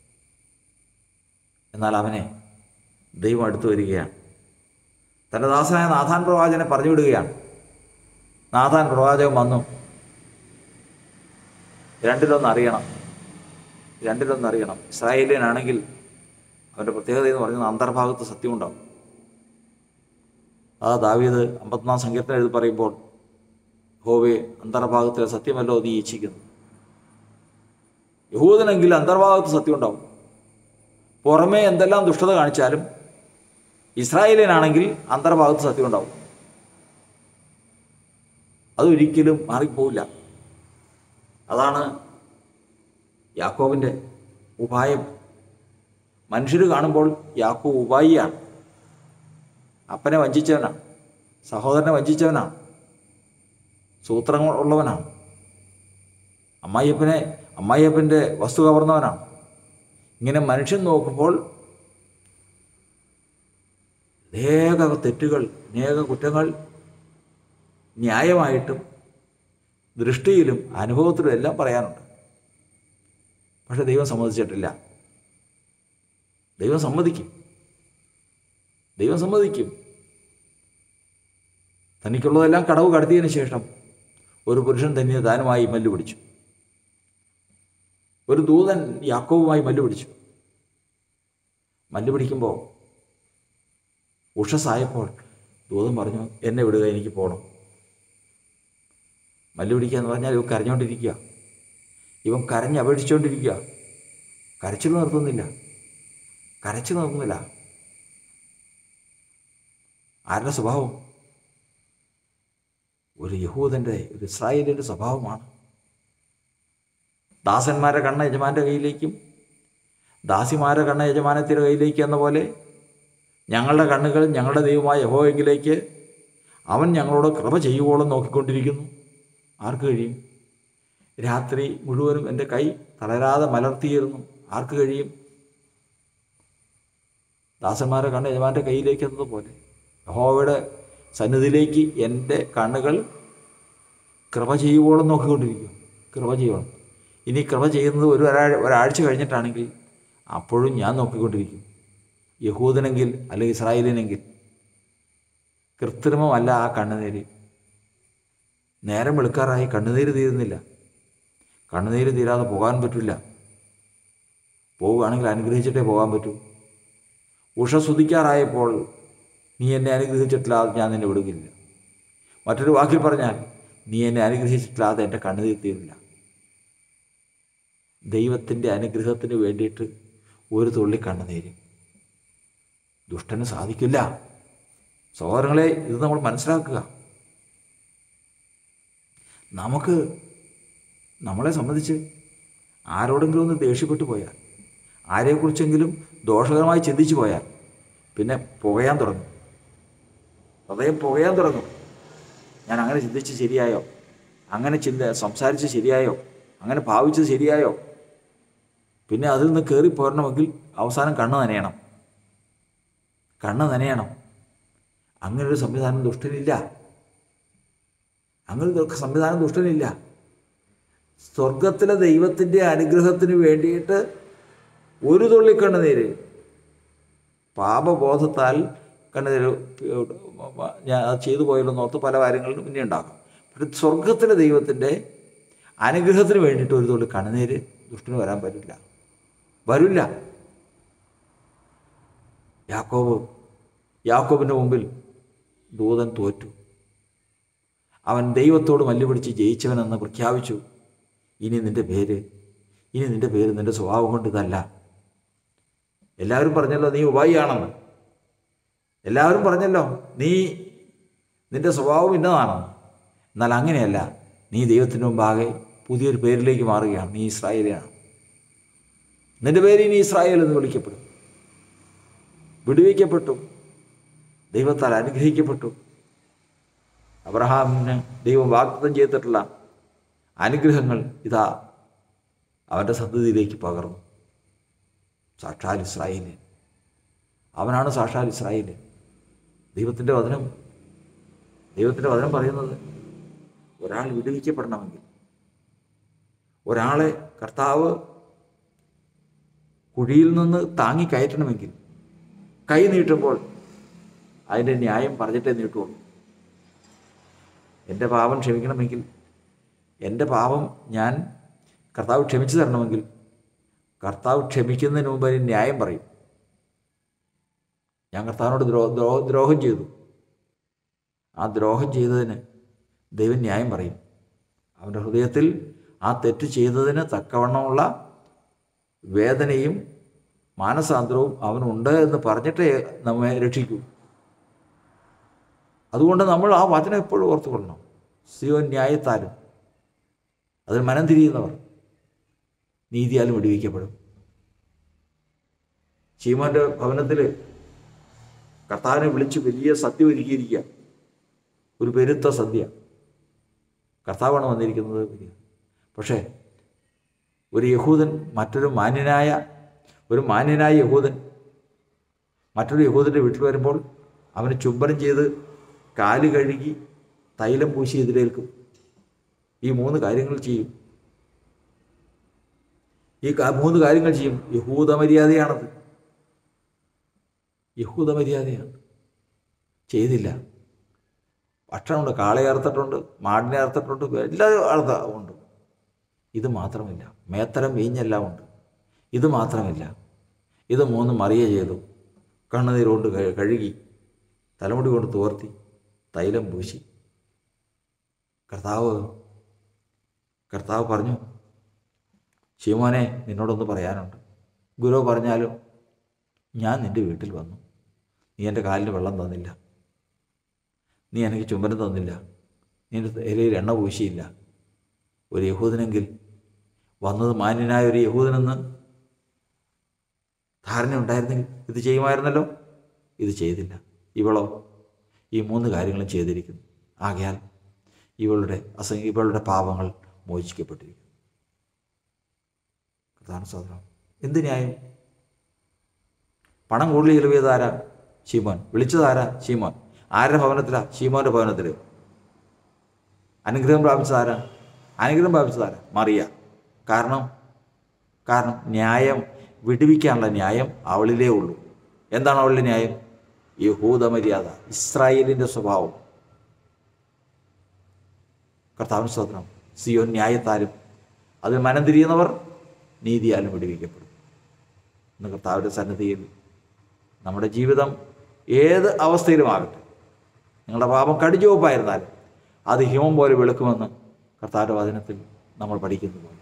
എന്നാൽ അവനെ ദൈവം അടുത്തു വരികയാണ് തൻ്റെ ദാസനായ നാഥാൻ പ്രവാചകനെ പറഞ്ഞു വിടുകയാണ് നാഥാൻ പ്രവാചകൻ വന്നു രണ്ടിലൊന്ന് അറിയണം രണ്ടിലൊന്ന് അറിയണം ഇസ്രായേലിയനാണെങ്കിൽ അവൻ്റെ പ്രത്യേകത എന്ന് പറയുന്നത് അന്തർഭാഗത്ത് സത്യമുണ്ടാവും ആ ദാവീദ് അമ്പത്തിനാം സങ്കീർത്തനം എഴുതി പറയുമ്പോൾ ഹോവേ അന്തർഭാഗത്തിലെ സത്യമല്ലോ നീ ഇച്ഛിക്കുന്നു യഹൂദനെങ്കിൽ അന്തർഭാഗത്ത് സത്യം ഉണ്ടാവും പുറമേ എന്തെല്ലാം ദുഷ്ടത കാണിച്ചാലും ഇസ്രായേലിയനാണെങ്കിൽ അന്തർഭാഗത്ത് സത്യം ഉണ്ടാവും അതൊരിക്കലും മാറിപ്പോവില്ല അതാണ് യാക്കോബിൻ്റെ ഉപായം മനുഷ്യർ കാണുമ്പോൾ യാക്കോബ് ഉപായിയാണ് അപ്പനെ വഞ്ചിച്ചവനാണ് സഹോദരനെ വഞ്ചിച്ചവനാണ് സൂത്രങ്ങൾ ഉള്ളവനാണ് അമ്മായിയപ്പനെ അമ്മായിയപ്പൻ്റെ വസ്തു കവർന്നവനാണ് ഇങ്ങനെ മനുഷ്യൻ നോക്കുമ്പോൾ അനേക തെറ്റുകൾ അനേക കുറ്റങ്ങൾ ന്യായമായിട്ടും ദൃഷ്ടിയിലും അനുഭവത്തിലും എല്ലാം പറയാനുണ്ട് പക്ഷെ ദൈവം സമ്മതിച്ചിട്ടില്ല ദൈവം സമ്മതിക്കും ദൈവം സമ്മതിക്കും തനിക്കുള്ളതെല്ലാം കടവ് കടത്തിയതിന് ശേഷം ഒരു പുരുഷൻ തന്നെ താനുമായി മല്ലു പിടിച്ചു ഒരു ദൂതൻ യാക്കോവുമായി മല്ലു പിടിച്ചു മല്ലു പിടിക്കുമ്പോൾ ഉഷസ്സായപ്പോൾ ദൂതൻ പറഞ്ഞു എന്നെ വിടുക എനിക്ക് പോകണം മല്ലു പിടിക്കുക എന്ന് പറഞ്ഞാൽ ഇവൻ കരഞ്ഞുകൊണ്ടിരിക്കുക ഇവൻ കരഞ്ഞ് അപേക്ഷിച്ചുകൊണ്ടിരിക്കുക കരച്ചിൽ നിർത്തുന്നില്ല കരച്ചിൽ നിർത്തുന്നില്ല ആരുടെ സ്വഭാവം ഒരു യഹൂദൻ്റെ ഒരു ഇസ്രായേലിൻ്റെ സ്വഭാവമാണ് ദാസന്മാരെ കണ്ണ യജമാൻ്റെ കയ്യിലേക്കും ദാസിമാരെ കണ്ണ യജമാനത്തിൻ്റെ കയ്യിലേക്ക് എന്ന പോലെ ഞങ്ങളുടെ കണ്ണുകൾ ഞങ്ങളുടെ ദൈവമായ യഹോയെങ്കിലേക്ക് അവൻ ഞങ്ങളോട് കൃപ ചെയ്യുവോളം നോക്കിക്കൊണ്ടിരിക്കുന്നു ആർക്ക് കഴിയും രാത്രി മുഴുവനും എൻ്റെ കൈ തളരാതെ മലർത്തിയിരുന്നു ആർക്ക് കഴിയും ദാസന്മാരെ കണ്ണ് യജമാൻ്റെ കയ്യിലേക്ക് എന്നതുപോലെ യഹോവയുടെ സന്നിധിയിലേക്ക് എൻ്റെ കണ്ണുകൾ കൃപ ചെയ്യുവോളം നോക്കിക്കൊണ്ടിരിക്കും കൃപ ചെയ്യണം ഇനി കൃപ ചെയ്യുന്നത് ഒരു ഒരാഴ്ച ഒരാഴ്ച കഴിഞ്ഞിട്ടാണെങ്കിൽ അപ്പോഴും ഞാൻ നോക്കിക്കൊണ്ടിരിക്കും യഹൂദനെങ്കിൽ അല്ലെങ്കിൽ ഇസ്രായേലിനെങ്കിൽ കൃത്രിമമല്ല ആ കണ്ണുനീര് നേരം വെളുക്കാറായി കണ്ണുനീര് തീരുന്നില്ല കണ്ണുനീര് തീരാതെ പോകാൻ പറ്റില്ല പോവുകയാണെങ്കിൽ അനുഗ്രഹിച്ചിട്ടേ പോകാൻ പറ്റൂ ഉഷ സ്തുതിക്കാറായപ്പോൾ നീ എന്നെ അനുഗ്രഹിച്ചിട്ടില്ലാതെ ഞാൻ നിന്നെ വിടുകില്ല മറ്റൊരു വാക്കിൽ പറഞ്ഞാൽ നീ എന്നെ അനുഗ്രഹിച്ചിട്ടില്ലാതെ എൻ്റെ കണ്ണുനീർ തീരില്ല ദൈവത്തിൻ്റെ അനുഗ്രഹത്തിന് വേണ്ടിയിട്ട് ഒരു തുള്ളി കണ്ണുനീര് ദുഷ്ടന് സാധിക്കില്ല സഹോദരങ്ങളെ ഇത് നമ്മൾ മനസ്സിലാക്കുക നമുക്ക് നമ്മളെ സംബന്ധിച്ച് ആരോടെങ്കിലും ഒന്ന് ദേഷ്യപ്പെട്ടു പോയാൽ ആരെക്കുറിച്ചെങ്കിലും ദോഷകരമായി ചിന്തിച്ചു പോയാൽ പിന്നെ പുകയാൻ തുടങ്ങും ഹൃദയം പുകയാൻ തുടങ്ങും ഞാൻ അങ്ങനെ ചിന്തിച്ച് ശരിയായോ അങ്ങനെ ചിന്ത സംസാരിച്ച് ശരിയായോ അങ്ങനെ ഭാവിച്ചത് ശരിയായോ പിന്നെ അതിൽ നിന്ന് കയറി പോരണമെങ്കിൽ അവസാനം കണ്ണ് നനയണം കണ്ണ് നനയണം അങ്ങനെ ഒരു സംവിധാനം ദുഷ്ടനില്ല അങ്ങനെ ഒരു സംവിധാനം ദുഷ്ടനില്ല സ്വർഗത്തിലെ ദൈവത്തിൻ്റെ അനുഗ്രഹത്തിന് വേണ്ടിയിട്ട് ഒരു തുള്ളി കണ്ണുനീര് പാപബോധത്താൽ കണ്ണുനീര് ഞാൻ അത് ചെയ്തു പോയല്ലോ നോർത്ത് പല കാര്യങ്ങളിലും പിന്നെ ഉണ്ടാകും പക്ഷെ സ്വർഗത്തിലെ ദൈവത്തിൻ്റെ അനുഗ്രഹത്തിന് വേണ്ടിയിട്ട് ഒരു തുള്ളി കണ്ണുനീര് ദുഷ്ടന് വരാൻ പറ്റില്ല വരില്ല യാക്കോബ് യാക്കോബിൻ്റെ മുമ്പിൽ ദൂതൻ തോറ്റു അവൻ ദൈവത്തോട് മല്ലുപിടിച്ച് ജയിച്ചവനെന്ന് പ്രഖ്യാപിച്ചു ഇനി നിന്റെ പേര് ഇനി നിന്റെ പേര് നിന്റെ സ്വഭാവം കൊണ്ട് ഇതല്ല എല്ലാവരും പറഞ്ഞല്ലോ നീ ഉപായിയാണെന്ന് എല്ലാവരും പറഞ്ഞല്ലോ നീ നിന്റെ സ്വഭാവം ഇന്നതാണെന്ന് എന്നാൽ അങ്ങനെയല്ല നീ ദൈവത്തിന് മുമ്പാകെ പുതിയൊരു പേരിലേക്ക് മാറുകയാണ് നീ ഇസ്രായേലിയാണ് നിന്റെ പേര് ഇനി ഇസ്രായേൽ എന്ന് വിളിക്കപ്പെടും വിടുവിക്കപ്പെട്ടു ദൈവത്താൽ അനുഗ്രഹിക്കപ്പെട്ടു അബ്രഹാമിന് ദൈവം വാഗ്ദത്തം ചെയ്തിട്ടുള്ള അനുഗ്രഹങ്ങൾ ഇതാ അവൻ്റെ സന്തതിയിലേക്ക് പകർന്നു സാക്ഷാൽ ഇസ്രായേലിൻ അവനാണ് സാക്ഷാൽ ഇസ്രായേലിൻ ദൈവത്തിൻ്റെ വചനം ദൈവത്തിൻ്റെ വചനം പറയുന്നത് ഒരാൾ വിടുവിക്കപ്പെടണമെങ്കിൽ ഒരാളെ കർത്താവ് കുഴിയിൽ നിന്ന് താങ്ങി കയറ്റണമെങ്കിൽ കൈ നീട്ടുമ്പോൾ അതിൻ്റെ ന്യായം പറഞ്ഞിട്ടേ നീട്ടുള്ളൂ എൻ്റെ പാപം ക്ഷമിക്കണമെങ്കിൽ എൻ്റെ പാപം ഞാൻ കർത്താവ് ക്ഷമിച്ചു തരണമെങ്കിൽ കർത്താവ് ക്ഷമിക്കുന്നതിന് മുമ്പ് അതിന് ന്യായം പറയും ഞാൻ കർത്താവിനോട് ദ്രോ ദ്രോ ദ്രോഹം ചെയ്തു ആ ദ്രോഹം ചെയ്തതിന് ദൈവം ന്യായം പറയും അവൻ്റെ ഹൃദയത്തിൽ ആ തെറ്റ് ചെയ്തതിന് തക്കവണ്ണമുള്ള വേദനയും മാനസാന്തരവും അവനുണ്ട് എന്ന് പറഞ്ഞിട്ടേ നമ്മെ രക്ഷിക്കൂ അതുകൊണ്ട് നമ്മൾ ആ വചനം എപ്പോഴും ഓർത്തുകൊള്ളണം സിയോൻ ന്യായത്താലും അതിൽ മനം തിരിയുന്നവർ നീതിയാലും വിടുവിക്കപ്പെടും ചീമോൻ്റെ ഭവനത്തിൽ കർത്താവിനെ വിളിച്ച് വലിയ സദ്യ ഒരുക്കിയിരിക്കുക ഒരു പെരുത്ത സദ്യ കർത്താവാണ് വന്നിരിക്കുന്നത് പക്ഷേ ഒരു യഹൂദൻ മറ്റൊരു മാന്യനായ ഒരു മാന്യനായ യഹൂദൻ മറ്റൊരു യഹൂദൻ്റെ വീട്ടിൽ വരുമ്പോൾ അവന് ചുംബനം ചെയ്ത് കാല് കഴുകി തൈലം പൂശി എതിരേൽക്കും ഈ മൂന്ന് കാര്യങ്ങൾ ചെയ്യും ഈ കാ- മൂന്ന് കാര്യങ്ങൾ ചെയ്യും യഹൂദ മര്യാദയാണത് യഹൂദ മര്യാദയാണ് ചെയ്തില്ല ഭക്ഷണമുണ്ട് കാളയെ അറുത്തിട്ടുണ്ട് മാടിനെ അറുത്തിട്ടുണ്ട് എല്ലാ അർത്ഥ ഉണ്ട് ഇത് മാത്രമില്ല മേത്തരം വീഞ്ഞെല്ലാം ഉണ്ട് ഇത് മാത്രമില്ല ഇത് മൂന്നും മറിയ ചെയ്തു കണ്ണുനീർ കൊണ്ട് കഴു- കഴുകി തലമുടി കൊണ്ട് തോർത്തി തൈലം പൂശി കർത്താവ് കർത്താവ് പറഞ്ഞു ശിവമോനെ നിന്നോടൊന്ന് പറയാനുണ്ട് ഗുരു പറഞ്ഞാലും ഞാൻ നിൻ്റെ വീട്ടിൽ വന്നു നീ എൻ്റെ കാലിന് വെള്ളം തന്നില്ല നീ എനിക്ക് ചുംബനം തന്നില്ല നീ എൻ്റെ തലയിൽ എണ്ണ പൂശിയില്ല ഒരു യഹൂദനെങ്കിൽ വന്നത് മാന്യനായ ഒരു യഹൂദനെന്ന് ധാരണ ഉണ്ടായിരുന്നെങ്കിൽ ഇത് ചെയ്യുമായിരുന്നല്ലോ ഇത് ചെയ്തില്ല ഇവളോ ഈ മൂന്ന് കാര്യങ്ങളും ചെയ്തിരിക്കുന്നു ആകയാൽ ഇവളുടെ അസ ഇവളുടെ പാപങ്ങൾ മോചിക്കപ്പെട്ടിരിക്കുന്നു പ്രധാന സാധനം എന്ത് ന്യായം പണം കൂടുതൽ ചെലവിയത് ആരാ ശീമോൻ വിളിച്ചതാരാ ശീമോൻ ആരുടെ ഭവനത്തിലാ ശീമോന്റെ ഭവനത്തിൽ അനുഗ്രഹം പ്രാപിച്ചതാരാ അനുഗ്രഹം പ്രാപിച്ചതാരാ മറിയ കാരണം കാരണം ന്യായം വിടുവിക്കാനുള്ള ന്യായം അവളിലേ ഉള്ളൂ എന്താണ് അവളുടെ ന്യായം യഹൂദ മര്യാദ ഇസ്രായേലിൻ്റെ സ്വഭാവം കർത്താവിന് സ്വതന്ത്രം സിയോൻ ന്യായത്താലും അതിൽ മനം തിരിയുന്നവർ നീതിയാലും വിടുവിക്കപ്പെടും ഇന്ന് കർത്താവിൻ്റെ സന്നിധിയിൽ നമ്മുടെ ജീവിതം ഏത് അവസ്ഥയിലുമാകട്ടെ നിങ്ങളുടെ പാപം കടിച്ചുവപ്പായിരുന്നാലും അത് ഹിമം പോലെ വെളുക്കുമെന്ന് കർത്താവിൻ്റെ വചനത്തിൽ നമ്മൾ പഠിക്കുന്നു പോലെ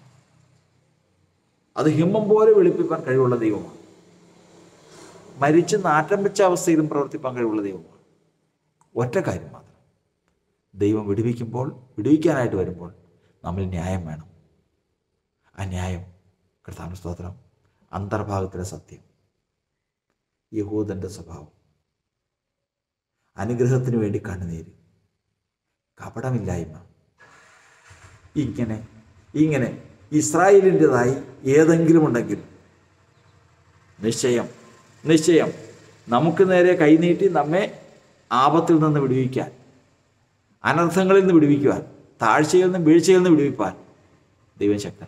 അത് ഹിമം പോലെ വെളുപ്പിക്കാൻ കഴിവുള്ള ദൈവമാണ് മരിച്ച് നാറ്റം വെച്ച അവസ്ഥയിലും പ്രവർത്തിപ്പാൻ കഴിവുള്ള ദൈവമാണ് ഒറ്റ കാര്യം മാത്രം ദൈവം വിടുവിക്കുമ്പോൾ വിടുവിക്കാനായിട്ട് വരുമ്പോൾ നമ്മൾ ന്യായം വേണം ആ ന്യായം കർത്താവിന് സ്തോത്രം അന്തർഭാഗത്തിലെ സത്യം യഹൂദൻ്റെ സ്വഭാവം അനുഗ്രഹത്തിന് വേണ്ടി കണ്ണുനീര് കപടമില്ലായ്മ ഇങ്ങനെ ഇങ്ങനെ ഇസ്രായേലിൻ്റെതായി ഏതെങ്കിലും ഉണ്ടെങ്കിൽ നിശ്ചയം നിശ്ചയം നമുക്ക് നേരെ കൈനീട്ടി നമ്മെ ആപത്തിൽ നിന്ന് വിടുവിക്കാൻ അനർത്ഥങ്ങളിൽ നിന്ന് വിടുവിക്കുവാൻ താഴ്ചയിൽ നിന്നും വീഴ്ചയിൽ നിന്ന് വിടുവിപ്പാൻ ദൈവം ശക്തൻ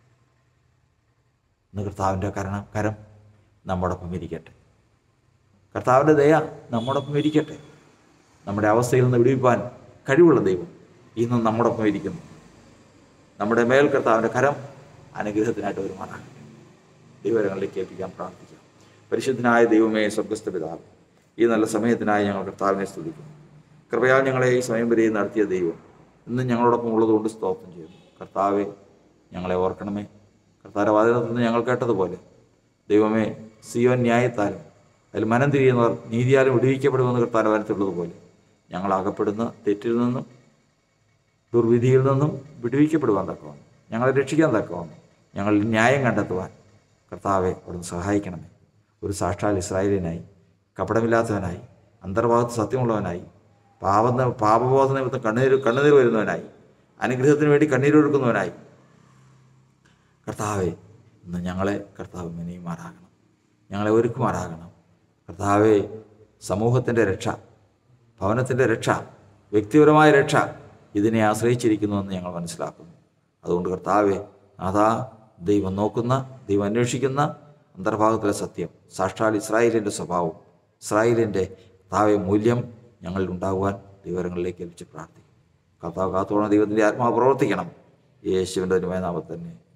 ഇന്ന് കർത്താവിൻ്റെ കരണം കരം നമ്മോടൊപ്പം ഇരിക്കട്ടെ കർത്താവിൻ്റെ ദയ നമ്മോടൊപ്പം ഇരിക്കട്ടെ നമ്മുടെ അവസ്ഥയിൽ നിന്ന് വിടുവിപ്പാൻ കഴിവുള്ള ദൈവം ഇന്നും നമ്മോടൊപ്പം ഇരിക്കുന്നു നമ്മുടെ മേൽ കർത്താവിൻ്റെ കരം അനുഗ്രഹത്തിനായിട്ട് വരുമാറാകട്ടെ ദൈവരങ്ങളിലേക്ക് ഏൽപ്പിക്കാൻ പ്രാർത്ഥിക്കാം പരിശുദ്ധനായ ദൈവമേ സ്വർഗസ്ഥ പിതാവ് ഈ നല്ല സമയത്തിനായി ഞങ്ങൾ കർത്താവിനെ സ്തുതിക്കുന്നു കൃപയാൽ ഞങ്ങളെ ഈ സമയം വരെ നടത്തിയ ദൈവം ഇന്ന് ഞങ്ങളോടൊപ്പം ഉള്ളതുകൊണ്ട് സ്തോത്രം ചെയ്യുന്നു കർത്താവെ ഞങ്ങളെ ഓർക്കണമേ കർത്താവിൻ്റെ വാദനത്തിൽ നിന്ന് ഞങ്ങൾ കേട്ടതുപോലെ ദൈവമേ സിയോൻ ന്യായത്താലും അതിൽ മനം തിരിയുന്നവർ നീതിയാലും വിടുവിക്കപ്പെടുമെന്ന് കർത്താവിൻ്റെ വാദനത്തിലുള്ളതുപോലെ ഞങ്ങൾ അകപ്പെടുന്ന തെറ്റിൽ നിന്നും ദുർവിധിയിൽ നിന്നും വിടുവിക്കപ്പെടുവാൻ തക്കവണ്ണം ഞങ്ങളെ രക്ഷിക്കാൻ തക്കവണ്ണം ഞങ്ങൾ ന്യായം കണ്ടെത്തുവാൻ കർത്താവെ അവിടുന്ന് സഹായിക്കണമേ ഒരു സാക്ഷാൽ ഇസ്രായേലിനായി കപടമില്ലാത്തവനായി അന്തർഭാഗത്ത് സത്യമുള്ളവനായി പാപ പാപബോധ നിമിത്തം കണ്ണീർ കണ്ണുനീർ വരുന്നവനായി അനുഗ്രഹത്തിന് വേണ്ടി കണ്ണീരൊഴുക്കുന്നവനായി കർത്താവെ ഇന്ന് ഞങ്ങളെ കർത്താവ് മെനയുമാറാകണം ഞങ്ങളെ ഒരുക്കുമാറാകണം കർത്താവെ സമൂഹത്തിൻ്റെ രക്ഷ ഭവനത്തിൻ്റെ രക്ഷ വ്യക്തിപരമായ രക്ഷ ഇതിനെ ആശ്രയിച്ചിരിക്കുന്നുവെന്ന് ഞങ്ങൾ മനസ്സിലാക്കുന്നു അതുകൊണ്ട് കർത്താവെ അതാ ദൈവം നോക്കുന്ന ദൈവം അന്വേഷിക്കുന്ന അന്തർഭാഗത്തിലെ സത്യം സാക്ഷാൽ ഇസ്രായേലിൻ്റെ സ്വഭാവം ഇസ്രായേലിൻ്റെ താവെ മൂല്യം ഞങ്ങളിൽ ഉണ്ടാകുവാൻ ദൈവങ്ങളിലേക്ക് ഏൽപ്പിച്ച് പ്രാർത്ഥിക്കും കർത്താവ് കാത്തോളം ദൈവത്തിൻ്റെ ആത്മാവ് പ്രവർത്തിക്കണം യേശുവിൻ്റെ നാമത്തിൽ തന്നെ